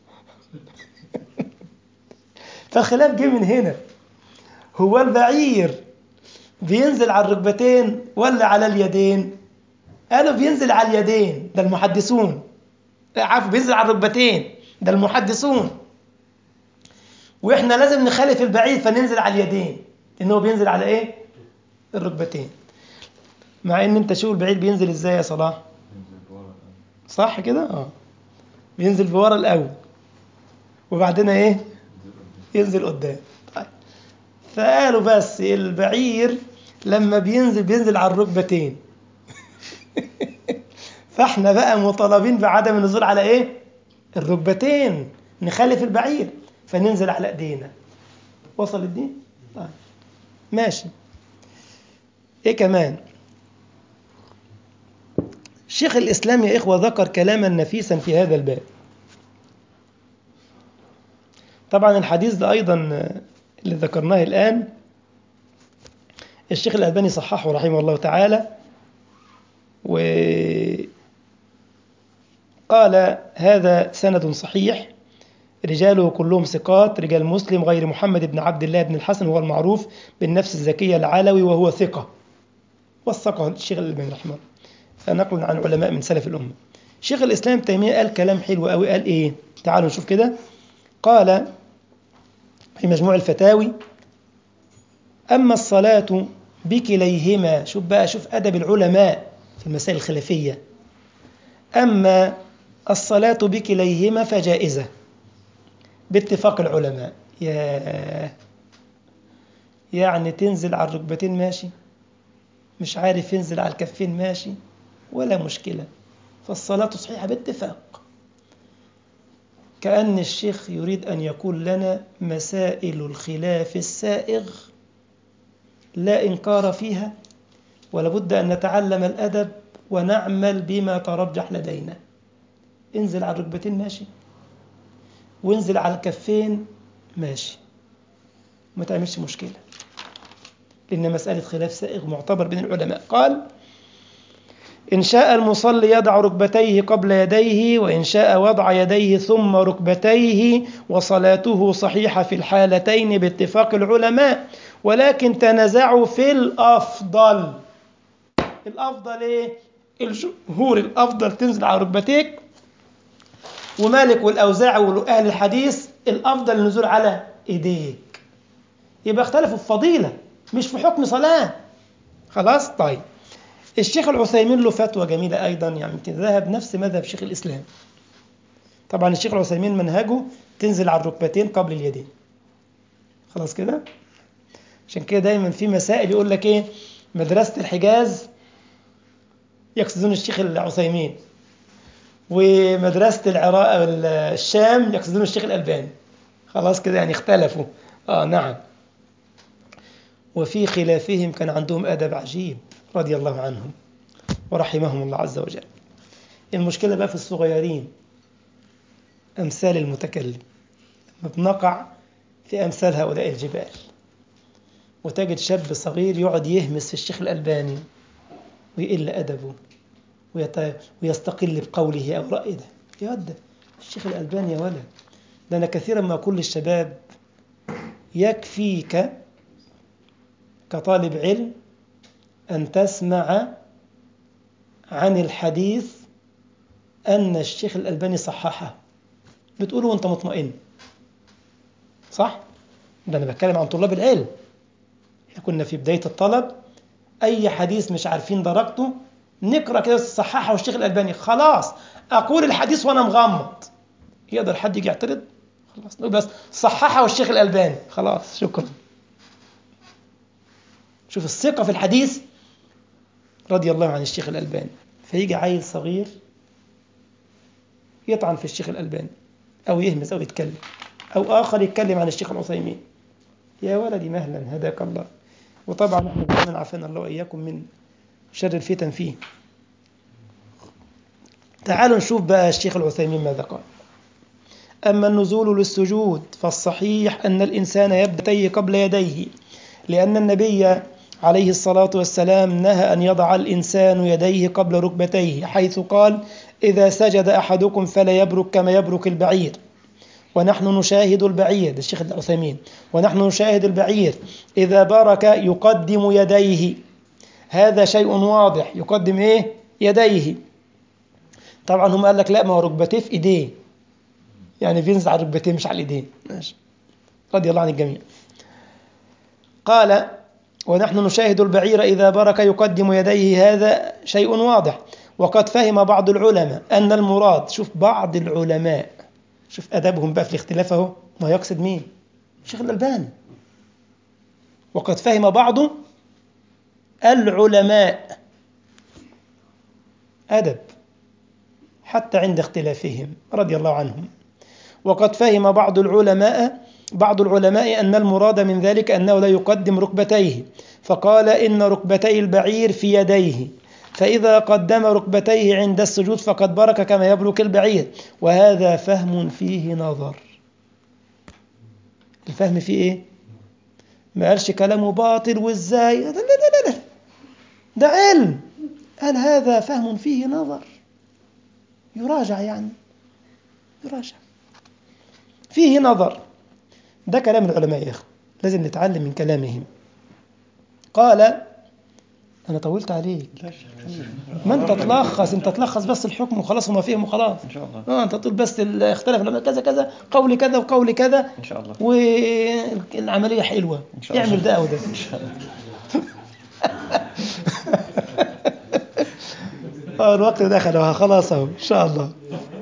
فالخلاف جه من هنا هو البعير بينزل على الركبتين ولا على اليدين قالوا بينزل على اليدين ده المحدثون عارف بينزل على الركبتين ده المحدثون واحنا لازم نخالف البعيد فننزل على اليدين لان هو بينزل على ايه الركبتين مع ان انت شوف البعيد بينزل ازاي يا صلاح صح كده اه بينزل بورا الاول وبعدين ايه ينزل قدام طيب فقالوا بس البعير لما بينزل بينزل على الركبتين فاحنا بقى مطالبين بعدم النزول على ايه الركبتين نخالف البعير فننزل على ايدينا وصل الدين طيب ماشي ايه كمان شيخ الاسلام يا اخوه ذكر كلاما نفيسا في هذا الباب طبعا الحديث ده ايضا اللي ذكرناه الآن الشيخ الألباني صححه رحمه الله تعالى وقال هذا سند صحيح رجاله كلهم ثقات رجال مسلم غير محمد بن عبد الله بن الحسن هو المعروف بالنفس الزكية العلوي وهو ثقة وثقه الشيخ الألباني رحمه الله فنقل عن علماء من سلف الأمة شيخ الإسلام تيمية قال كلام حلو قوي قال إيه تعالوا نشوف كده قال في مجموع الفتاوي أما الصلاة بكليهما شوف بقى شوف أدب العلماء في المسائل الخلافية أما الصلاة بكليهما فجائزة باتفاق العلماء يا يعني تنزل على الركبتين ماشي مش عارف ينزل على الكفين ماشي ولا مشكلة فالصلاة صحيحة باتفاق كأن الشيخ يريد أن يقول لنا مسائل الخلاف السائغ لا إنكار فيها ولابد أن نتعلم الأدب ونعمل بما ترجح لدينا انزل على الركبتين ماشي وانزل على الكفين ماشي ما تعملش مشكلة لأن مسألة خلاف سائغ معتبر بين العلماء قال إن شاء المصلي يضع ركبتيه قبل يديه وإن شاء وضع يديه ثم ركبتيه وصلاته صحيحة في الحالتين باتفاق العلماء ولكن تنازعوا في الأفضل الأفضل إيه؟ الجمهور الأفضل تنزل على ركبتيك ومالك والأوزاعي وأهل الحديث الأفضل النزول على إيديك يبقى اختلفوا في فضيلة مش في حكم صلاة خلاص طيب الشيخ العثيمين له فتوى جميلة أيضا يعني ذهب نفس مذهب شيخ الإسلام طبعا الشيخ العثيمين منهجه تنزل على الركبتين قبل اليدين خلاص كده عشان كده دايما في مسائل يقول لك ايه مدرسة الحجاز يقصدون الشيخ العثيمين ومدرسة العراق الشام يقصدون الشيخ الألباني خلاص كده يعني اختلفوا اه نعم وفي خلافهم كان عندهم أدب عجيب رضي الله عنهم ورحمهم الله عز وجل المشكلة بقى في الصغيرين أمثال المتكلم بنقع في أمثال هؤلاء الجبال وتجد شاب صغير يقعد يهمس في الشيخ الألباني ويقل أدبه ويستقل بقوله أو رأيه ده يا ده الشيخ الألباني يا ولد ده أنا كثيرا ما أقول للشباب يكفيك كطالب علم أن تسمع عن الحديث أن الشيخ الألباني صححه بتقوله وأنت مطمئن صح؟ ده أنا بتكلم عن طلاب العلم احنا كنا في بداية الطلب أي حديث مش عارفين درجته نقرأ كده صححه الشيخ الألباني خلاص أقول الحديث وأنا مغمض يقدر حد يجي يعترض خلاص نقول بس صححه الشيخ الألباني خلاص شكرا شوف الثقة في الحديث رضي الله عن الشيخ الألباني فيجي عيل صغير يطعن في الشيخ الألباني أو يهمس أو يتكلم أو آخر يتكلم عن الشيخ العثيمين يا ولدي مهلا هداك الله وطبعا احنا دائما عافانا الله وإياكم من شر الفتن فيه تعالوا نشوف بقى الشيخ العثيمين ماذا قال أما النزول للسجود فالصحيح أن الإنسان يبدأ قبل يديه لأن النبي عليه الصلاة والسلام نهى أن يضع الإنسان يديه قبل ركبتيه حيث قال إذا سجد أحدكم فلا يبرك كما يبرك البعير ونحن نشاهد البعير الشيخ العثيمين ونحن نشاهد البعير إذا برك يقدم يديه هذا شيء واضح يقدم إيه يديه طبعا هم قال لك لا ما هو ركبتيه في إيديه يعني بينزع على ركبتيه مش على الإيدين ماشي رضي الله عن الجميع قال ونحن نشاهد البعير إذا برك يقدم يديه هذا شيء واضح وقد فهم بعض العلماء أن المراد شوف بعض العلماء شوف أدبهم بقى في الاختلاف اهو ما يقصد مين الشيخ الألباني وقد فهم بعض العلماء أدب حتى عند اختلافهم رضي الله عنهم وقد فهم بعض العلماء بعض العلماء أن المراد من ذلك أنه لا يقدم ركبتيه فقال إن ركبتي البعير في يديه فإذا قدم ركبتيه عند السجود فقد برك كما يبرك البعير وهذا فهم فيه نظر الفهم فيه إيه؟ ما قالش كلامه باطل وازاي لا لا لا لا ده علم قال هذا فهم فيه نظر يراجع يعني يراجع فيه نظر ده كلام العلماء يا اخوة لازم نتعلم من كلامهم قال انا طولت عليك ما انت تلخص انت تلخص بس الحكم وخلاص وما فهم وخلاص إن شاء الله اه انت تقول بس ال- اختلف العلماء كذا كذا قولي كذا وقولي كذا إن شاء الله والعمليه حلوه إن شاء الله. اعمل ده وده إن شاء الله آه الوقت دخل وها خلاص اهو ان شاء الله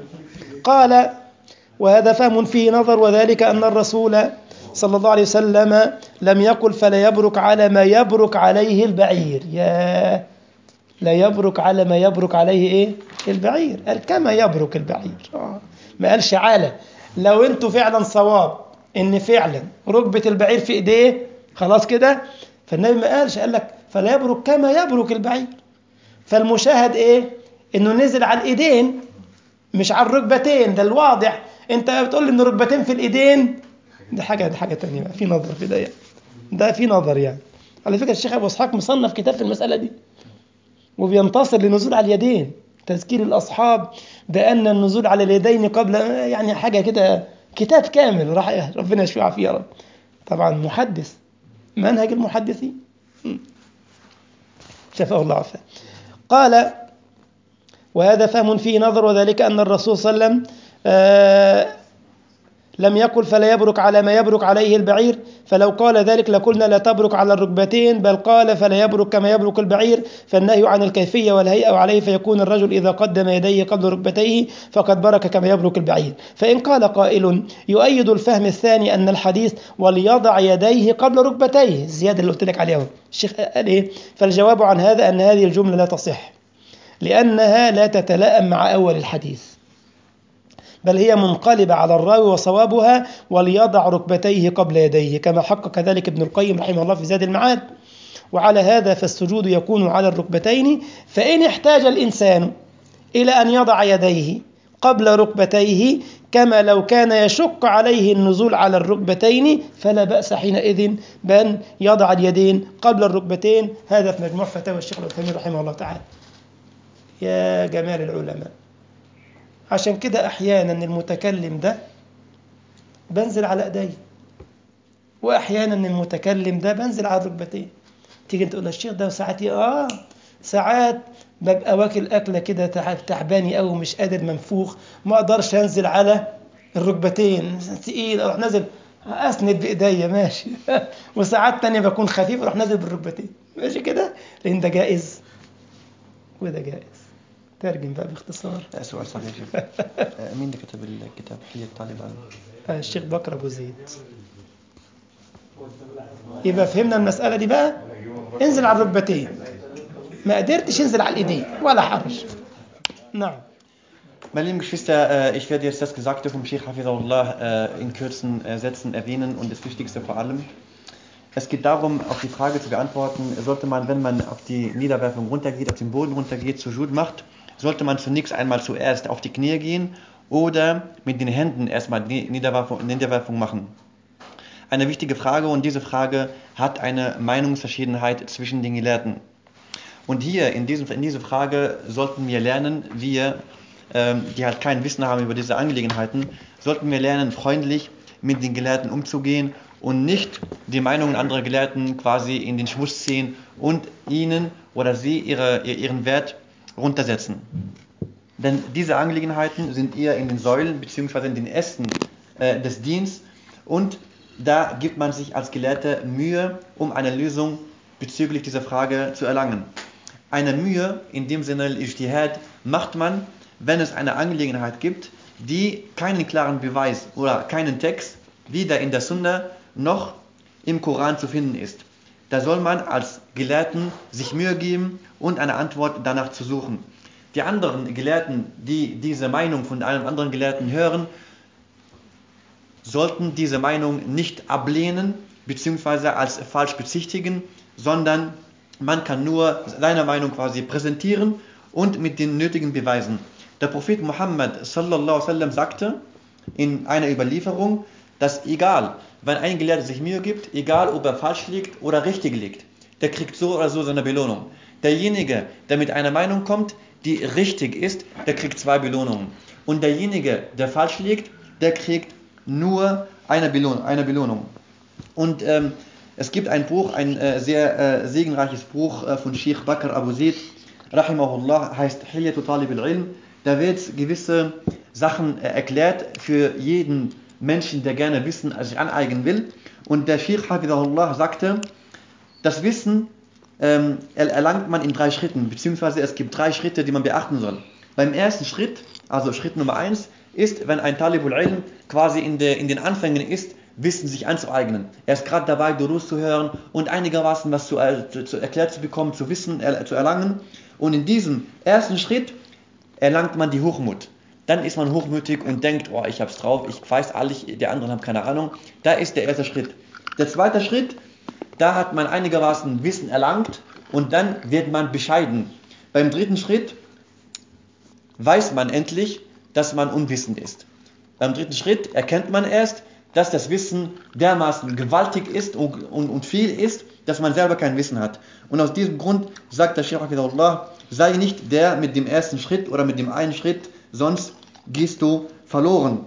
قال وهذا فهم فيه نظر وذلك ان الرسول صلى الله عليه وسلم لم يقل فلا يبرك على ما يبرك عليه البعير يا لا يبرك على ما يبرك عليه ايه البعير قال كما يبرك البعير آه. ما قالش على لو انتوا فعلا صواب ان فعلا ركبة البعير في ايديه خلاص كده فالنبي ما قالش قال لك فلا يبرك كما يبرك البعير فالمشاهد ايه انه نزل على الايدين مش على الركبتين ده الواضح انت بتقول لي ان ركبتين في الايدين دي حاجه دي حاجه تانية بقى في نظر في ده يعني ده في نظر يعني على فكره الشيخ ابو اسحاق مصنف كتاب في المساله دي وبينتصر للنزول على اليدين تذكير الاصحاب بان النزول على اليدين قبل يعني حاجه كده كتاب كامل راح ربنا يشفيه ويعافيه يا رب طبعا محدث منهج المحدثين م. شفاه الله عافاه قال وهذا فهم فيه نظر وذلك أن الرسول صلى الله عليه وسلم آه لم يقل فلا يبرك على ما يبرك عليه البعير فلو قال ذلك لقلنا لا تبرك على الركبتين بل قال فلا يبرك كما يبرك البعير فالنهي عن الكيفية والهيئة عليه فيكون الرجل إذا قدم يديه قبل ركبتيه فقد برك كما يبرك البعير فإن قال قائل يؤيد الفهم الثاني أن الحديث وليضع يديه قبل ركبتيه الزيادة اللي قلت لك عليها الشيخ قال إيه فالجواب عن هذا أن هذه الجملة لا تصح لأنها لا تتلائم مع أول الحديث بل هي منقلبة على الراوي وصوابها وليضع ركبتيه قبل يديه كما حقق ذلك ابن القيم رحمه الله في زاد المعاد وعلى هذا فالسجود يكون على الركبتين فإن احتاج الإنسان إلى أن يضع يديه قبل ركبتيه كما لو كان يشق عليه النزول على الركبتين فلا بأس حينئذ بأن يضع اليدين قبل الركبتين هذا في مجموع فتاوى الشيخ العثيمين رحمه الله تعالى يا جمال العلماء عشان كده أحيانا المتكلم ده بنزل على ايديه وأحيانا المتكلم ده بنزل على الركبتين تيجي تقول له الشيخ ده ساعات آه ساعات ببقى واكل أكلة كده تعب تعباني أوي مش قادر منفوخ ما أقدرش أنزل على الركبتين تقيل أروح نازل أسند بإيديا ماشي وساعات تانية بكون خفيف أروح نازل بالركبتين ماشي كده لأن ده جائز وده جائز ترجم بقى باختصار ده سؤال صحيح آه، مين اللي كتب الكتاب حلية طالبان آه، الشيخ بكر أبو زيد يبقى فهمنا المسألة دي بقى انزل على الركبتين ما قدرتش انزل على الإيدين ولا حرج نعم Meine lieben Geschwister, äh, ich werde jetzt das Gesagte vom Sheikh Hafizahullah äh, in kurzen äh, Sätzen erwähnen und das Wichtigste vor allem. Es geht darum, auf die Frage zu beantworten, sollte man, wenn man auf die Niederwerfung runtergeht, auf den Boden runtergeht, zur Schuld macht, sollte man zunächst einmal zuerst auf die Knie gehen oder mit den Händen erstmal die Niederwerfung, Niederwerfung machen. Eine wichtige Frage und diese Frage hat eine Meinungsverschiedenheit zwischen den Gelehrten. Und hier in, diesem, in dieser Frage sollten wir lernen, wir, ähm, die halt kein Wissen haben über diese Angelegenheiten, sollten wir lernen, freundlich mit den Gelehrten umzugehen und nicht die Meinungen anderer Gelehrten quasi in den Schmutz ziehen und ihnen oder sie ihre, ihren Wert runtersetzen. Denn diese Angelegenheiten sind eher in den Säulen bzw. in den Ästen äh, des Dienstes und da gibt man sich als Gelehrter Mühe, um eine Lösung bezüglich dieser Frage zu erlangen. Eine Mühe, in dem Sinne Ijtihad, macht man, wenn es eine Angelegenheit gibt, die keinen klaren Beweis oder keinen Text, weder in der Sunna noch im Koran zu finden ist. Da soll man als Gelehrten sich Mühe geben und eine Antwort danach zu suchen. Die anderen Gelehrten, die diese Meinung von einem anderen Gelehrten hören, sollten diese Meinung nicht ablehnen bzw. als falsch bezichtigen, sondern man kann nur seine Meinung quasi präsentieren und mit den nötigen Beweisen. Der Prophet Muhammad sallallahu alaihi wasallam sagte in einer Überlieferung, dass egal wenn ein Gelehrter sich Mühe gibt, egal ob er falsch liegt oder richtig liegt, der kriegt so oder so seine Belohnung. Derjenige, der mit einer Meinung kommt, die richtig ist, der kriegt zwei Belohnungen. Und derjenige, der falsch liegt, der kriegt nur eine Belohnung. Eine Belohnung. Und ähm, es gibt ein Buch, ein äh, sehr äh, segenreiches Buch äh, von Sheikh Bakr Abu Zaid, Rahimahullah, heißt Hilyatu Talib al-Ilm. Da wird gewisse Sachen äh, erklärt für jeden Menschen, der gerne Wissen sich aneignen will. Und der Sheikh Hafidahullah sagte, das Wissen ähm, erlangt man in drei Schritten, beziehungsweise es gibt drei Schritte, die man beachten soll. Beim ersten Schritt, also Schritt Nummer eins, ist, wenn ein Talibul Ilm quasi in, der, in den Anfängen ist, Wissen sich anzueignen. Er ist gerade dabei, Durus zu hören und einigermaßen was zu, äh, zu, zu erklärt zu bekommen, zu wissen, er, zu erlangen. Und in diesem ersten Schritt erlangt man die Hochmut. Dann ist man hochmütig und denkt, oh, ich hab's drauf, ich weiß alles, die anderen haben keine Ahnung. Da ist der erste Schritt. Der zweite Schritt, da hat man einigermaßen Wissen erlangt und dann wird man bescheiden. Beim dritten Schritt weiß man endlich, dass man unwissend ist. Beim dritten Schritt erkennt man erst, dass das Wissen dermaßen gewaltig ist und, und, und viel ist, dass man selber kein Wissen hat. Und aus diesem Grund sagt der Sheikh Allah, sei nicht der mit dem ersten Schritt oder mit dem einen Schritt, sonst gehst du verloren.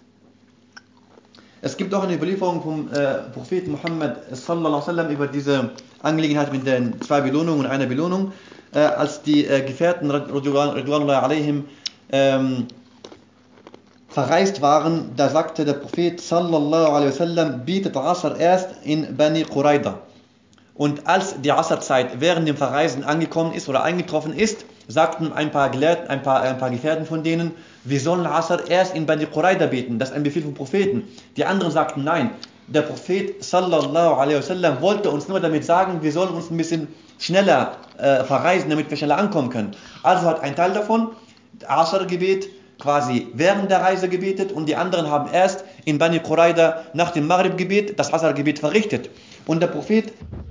Es gibt auch eine Überlieferung vom äh, Propheten Muhammad sallallahu alaihi wasallam über diese Angelegenheit mit den zwei Belohnungen und einer Belohnung, äh, als die äh, Gefährten Ridwanullah alaihim ähm, verreist waren, da sagte der Prophet sallallahu alaihi wasallam, bietet Asr erst in Bani Quraida. Und als die Asr-Zeit während dem Verreisen angekommen ist oder eingetroffen ist, sagten ein paar Gelehrten, ein paar, ein paar Gefährten von denen, wir sollen Asr erst in Bani Quraida beten. Das ist ein Befehl vom Propheten. Die anderen sagten, nein, der Prophet sallallahu alaihi wasallam wollte uns nur damit sagen, wir sollen uns ein bisschen schneller äh, verreisen, damit wir schneller ankommen können. Also hat ein Teil davon Asr-Gebet quasi während der Reise gebetet und die anderen haben erst in Bani Quraida nach dem Maghrib-Gebet das Asr-Gebet verrichtet. Und der Prophet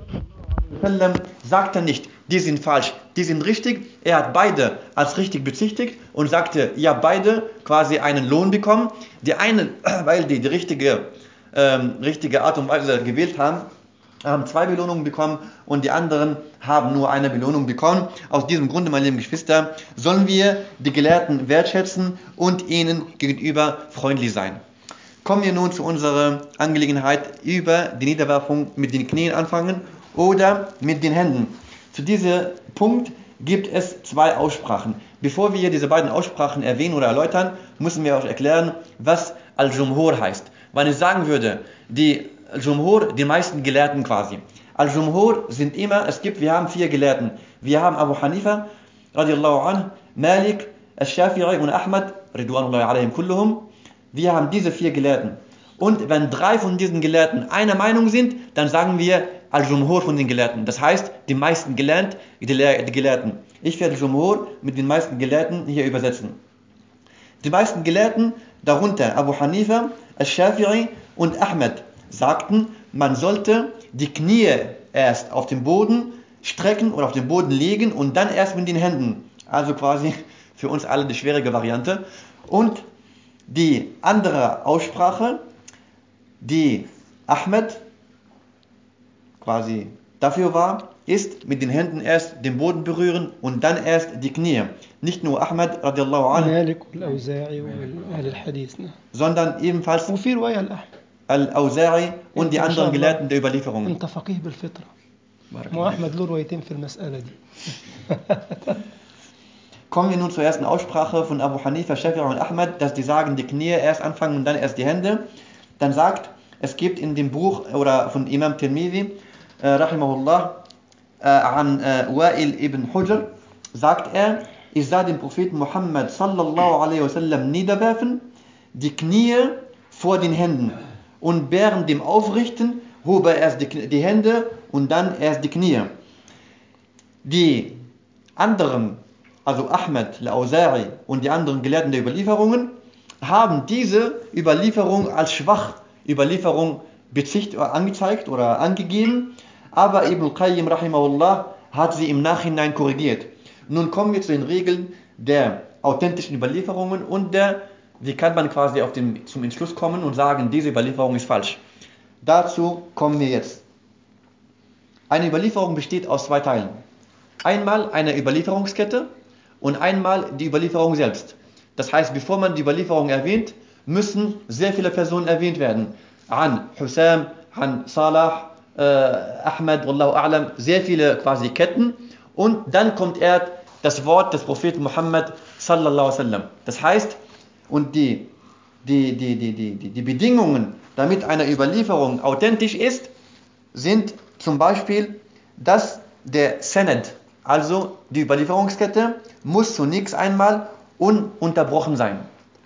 sagte nicht, die sind falsch, die sind richtig. Er hat beide als richtig bezichtigt und sagte, ja, beide quasi einen Lohn bekommen. Die einen, weil die die richtige, ähm, richtige Art und Weise gewählt haben, haben zwei Belohnungen bekommen und die anderen haben nur eine Belohnung bekommen. Aus diesem Grunde, meine lieben Geschwister, sollen wir die Gelehrten wertschätzen und ihnen gegenüber freundlich sein. Kommen wir nun zu unserer Angelegenheit über die Niederwerfung mit den Knien anfangen oder mit den Händen. Zu diesem Punkt gibt es zwei Aussprachen. Bevor wir diese beiden Aussprachen erwähnen oder erläutern, müssen wir auch erklären, was Al-Jumhur heißt. Wenn ich sagen würde, die Jumhur, die meisten Gelehrten quasi. Al-Jumhur sind immer, es gibt, wir haben vier Gelehrten. Wir haben Abu Hanifa, radiallahu anh, Malik, Al-Shafi'i und Ahmad, ridwanullahi alaihim kulluhum. Wir haben diese vier Gelehrten. Und wenn drei von diesen Gelehrten einer Meinung sind, dann sagen wir Al-Jumhur von den Gelehrten. Das heißt, die meisten gelernt, die, die Gelehrten. Ich werde Jumhur mit den meisten Gelehrten hier übersetzen. Die meisten Gelehrten, darunter Abu Hanifa, Al-Shafi'i und Ahmed, sagten, man sollte die Knie erst auf dem Boden strecken oder auf den Boden legen und dann erst mit den Händen. Also quasi für uns alle die schwierige Variante. Und die andere Aussprache, die Ahmed quasi dafür war, ist mit den Händen erst den Boden berühren und dann erst die Knie. Nicht nur Ahmed radiallahu anhu, مالك والأوزاعي وأهل الحديث نعم sondern ebenfalls وفي رواية الأحمد Al-Awza'i und die ما شاء anderen الله. Gelehrten der Überlieferungen. أنت فقيه بالفطرة Barakallahu مو أحمد له روايتين في المسألة دي Kommen wir nun zur ersten Aussprache von Abu Hanifa, Shafi'i und Ahmad, dass die sagen, die Knie erst anfangen und dann erst die Hände. Dann sagt, es gibt in dem Buch oder von Imam Tirmidhi, äh, rahimahullah, äh, an äh, Wa'il ibn Hujr, sagt er, ich sah den Propheten Muhammad sallallahu alaihi wasallam niederwerfen, die Knie vor den Händen und während dem Aufrichten hob er erst die, Knie- die Hände und dann erst die Knie. Die anderen, also Ahmed, Al-Awza'i und die anderen Gelehrten der Überlieferungen, haben diese Überlieferung als schwach Überlieferung bezicht, oder angezeigt oder angegeben, aber Ibn al-Qayyim rahimahullah hat sie im Nachhinein korrigiert. Nun kommen wir zu den Regeln der authentischen Überlieferungen und der, wie kann man quasi auf den, zum Entschluss kommen und sagen, diese Überlieferung ist falsch. dazu kommen wir jetzt. Eine Überlieferung besteht aus zwei Teilen. Einmal eine Überlieferungskette und einmal die Überlieferung selbst. Das heißt, bevor man die Überlieferung erwähnt, müssen sehr viele Personen erwähnt werden. An Hussam, an Salah, äh, Ahmed, Wallahu A'lam, sehr viele quasi Ketten. Und dann kommt er das Wort des Propheten Muhammad sallallahu alaihi wasallam. Das heißt, und die, die, die, die, die, die, die Bedingungen, damit eine Überlieferung authentisch ist, sind zum Beispiel, dass der Senat, also die Überlieferungskette, muss zunächst einmal ununterbrochen sein.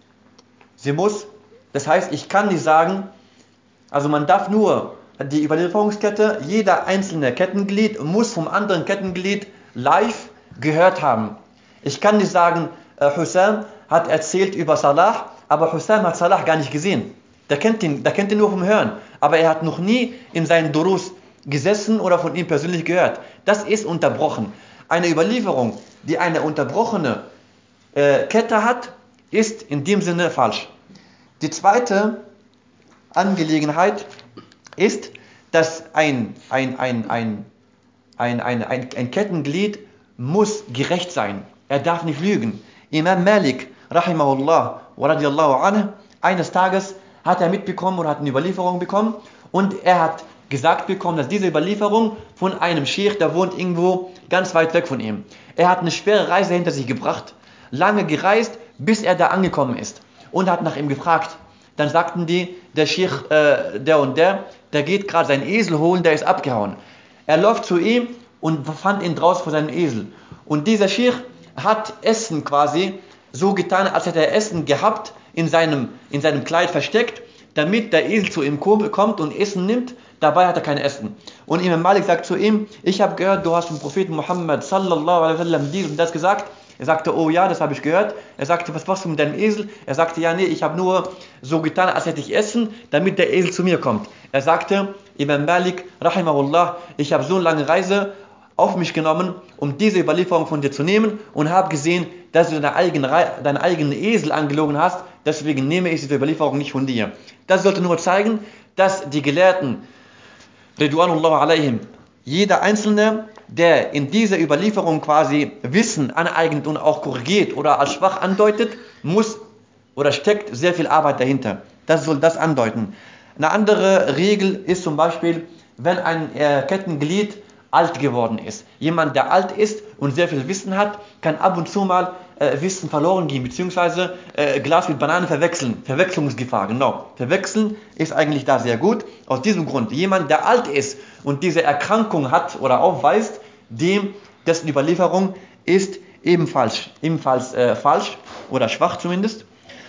Sie muss, das heißt, ich kann nicht sagen, also man darf nur die Überlieferungskette, jeder einzelne Kettenglied muss vom anderen Kettenglied live gehört haben. Ich kann nicht sagen, äh, Hussein hat erzählt über Salah, aber Hussein hat Salah gar nicht gesehen. Der kennt ihn, der kennt ihn nur vom Hören, aber er hat noch nie in seinen Durus gesessen oder von ihm persönlich gehört. Das ist unterbrochen. Eine Überlieferung, die eine unterbrochene äh, Kette hat, ist in dem Sinne falsch. Die zweite Angelegenheit ist, dass ein, ein, ein, ein, ein, ein, ein, ein Kettenglied muss gerecht sein. Er darf nicht lügen. Imam Malik, rahimahullah, wa radiallahu anhu, eines Tages hat er mitbekommen oder hat eine Überlieferung bekommen und er hat gesagt bekommen, dass diese Überlieferung von einem Sheikh, der wohnt irgendwo ganz weit weg von ihm. Er hat eine schwere Reise hinter sich gebracht, lange gereist, bis er da angekommen ist und hat nach ihm gefragt. Dann sagten die, der Sheikh, äh, der und der, der geht gerade seinen Esel holen, der ist abgehauen. Er läuft zu ihm und fand ihn draußen vor seinem Esel. Und dieser Sheikh hat Essen quasi so getan, als hätte er Essen gehabt, in seinem, in seinem Kleid versteckt, damit der Esel zu ihm kommt und Essen nimmt. Dabei hat er kein Essen. Und Imam Malik sagt zu ihm, ich habe gehört, du hast vom Propheten Muhammad sallallahu alaihi wasallam dies und das gesagt. Er sagte, oh ja, das habe ich gehört. Er sagte, was machst du mit deinem Esel? Er sagte, ja, nee, ich habe nur so getan, als hätte ich Essen, damit der Esel zu mir kommt. Er sagte, Imam Malik, rahimahullah, ich habe so eine lange Reise auf mich genommen, um diese Überlieferung von dir zu nehmen und habe gesehen, dass du deinen eigenen, deinen eigenen Esel angelogen hast, deswegen nehme ich diese Überlieferung nicht von dir. Das sollte nur zeigen, dass die Gelehrten, Ridwanullah alaihim, jeder Einzelne, der in dieser Überlieferung quasi Wissen aneignet und auch korrigiert oder als schwach andeutet, muss oder steckt sehr viel Arbeit dahinter. Das soll das andeuten. Eine andere Regel ist zum Beispiel, wenn ein äh, Kettenglied alt geworden ist. Jemand, der alt ist und sehr viel Wissen hat, kann ab und zu mal äh, Wissen verloren gehen, beziehungsweise äh, Glas mit Banane verwechseln. Verwechslungsgefahr, genau. Verwechseln ist eigentlich da sehr gut. Aus diesem Grund, jemand, der alt ist und diese Erkrankung hat oder aufweist, dem dessen Überlieferung ist ebenfalls, ebenfalls äh, falsch oder schwach zumindest.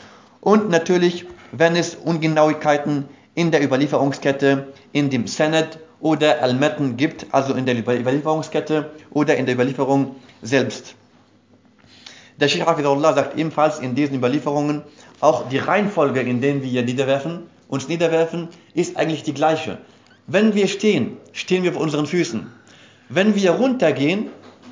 Und natürlich, wenn es Ungenauigkeiten in der Überlieferungskette, in dem Senat oder Al-Metten gibt, also in der Überlieferungskette oder in der Überlieferung selbst. Der Sheikh Hafidullah sagt ebenfalls in diesen Überlieferungen, auch die Reihenfolge, in der wir niederwerfen, uns niederwerfen, ist eigentlich die gleiche. Wenn wir stehen, stehen wir auf unseren Füßen. Wenn wir runtergehen,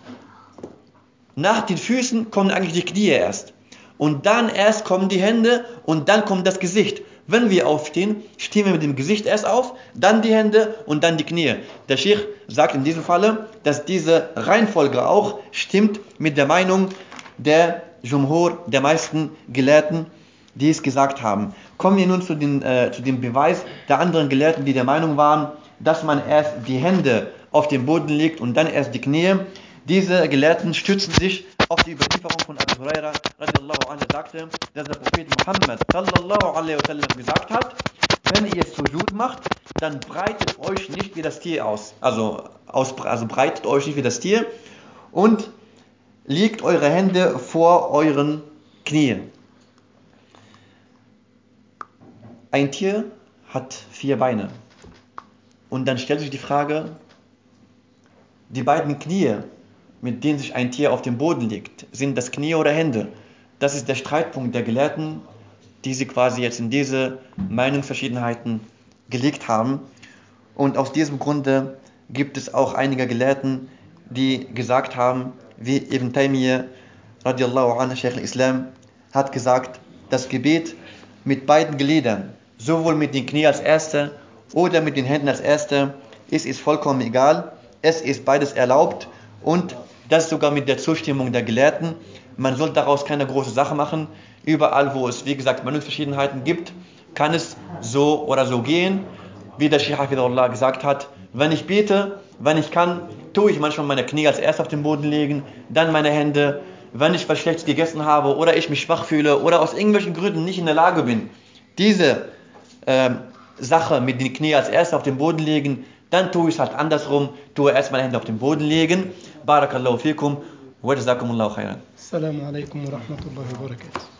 nach den Füßen kommen eigentlich die Knie erst. Und dann erst kommen die Hände und dann kommt das Gesicht. Wenn wir aufstehen, stehen wir mit dem Gesicht erst auf, dann die Hände und dann die Knie. Der Sheikh sagt in diesem Falle, dass diese Reihenfolge auch stimmt mit der Meinung der Jumhur, der meisten Gelehrten, die es gesagt haben. Kommen wir nun zu, den, äh, zu dem Beweis der anderen Gelehrten, die der Meinung waren, dass man erst die Hände auf dem Boden legt und dann erst die Knie. Diese Gelehrten stützen sich auf die Überlieferung von Abu Huraira, radiallahu anhu, sagte, dass der Prophet Muhammad sallallahu alaihi wasallam gesagt hat, wenn ihr Sujud macht, dann breitet euch nicht wie das Tier aus. Also, aus, also breitet euch nicht wie das Tier und legt eure Hände vor euren Knien. Ein Tier hat vier Beine. Und dann stellt sich die Frage, die beiden Knie, mit denen sich ein Tier auf dem Boden legt, sind das Knie oder Hände? Das ist der Streitpunkt der Gelehrten, die sie quasi jetzt in diese Meinungsverschiedenheiten gelegt haben. Und aus diesem Grunde gibt es auch einige Gelehrten, die gesagt haben, wie Ibn Taymiyyah radiallahu anhu, Sheikh al-Islam, hat gesagt, das Gebet mit beiden Gliedern, sowohl mit den Knie als erste oder mit den Händen als Erster. Es ist vollkommen egal. Es ist beides erlaubt und das sogar mit der Zustimmung der Gelehrten. Man soll daraus keine große Sache machen. Überall, wo es, wie gesagt, Meinungsverschiedenheiten gibt, kann es so oder so gehen. Wie der Sheikh Hafidullah gesagt hat, wenn ich bete, wenn ich kann, tue ich manchmal meine Knie als erst auf den Boden legen, dann meine Hände. Wenn ich was Schlechtes gegessen habe oder ich mich schwach fühle oder aus irgendwelchen Gründen nicht in der Lage bin, diese ähm, Sache mit den Knie als erst auf den Boden legen, dann tue ich es halt andersrum, tue erst meine Hände auf den Boden legen. Barakallahu fikum wa jazakumullahu khairan. السلام عليكم ورحمة الله وبركاته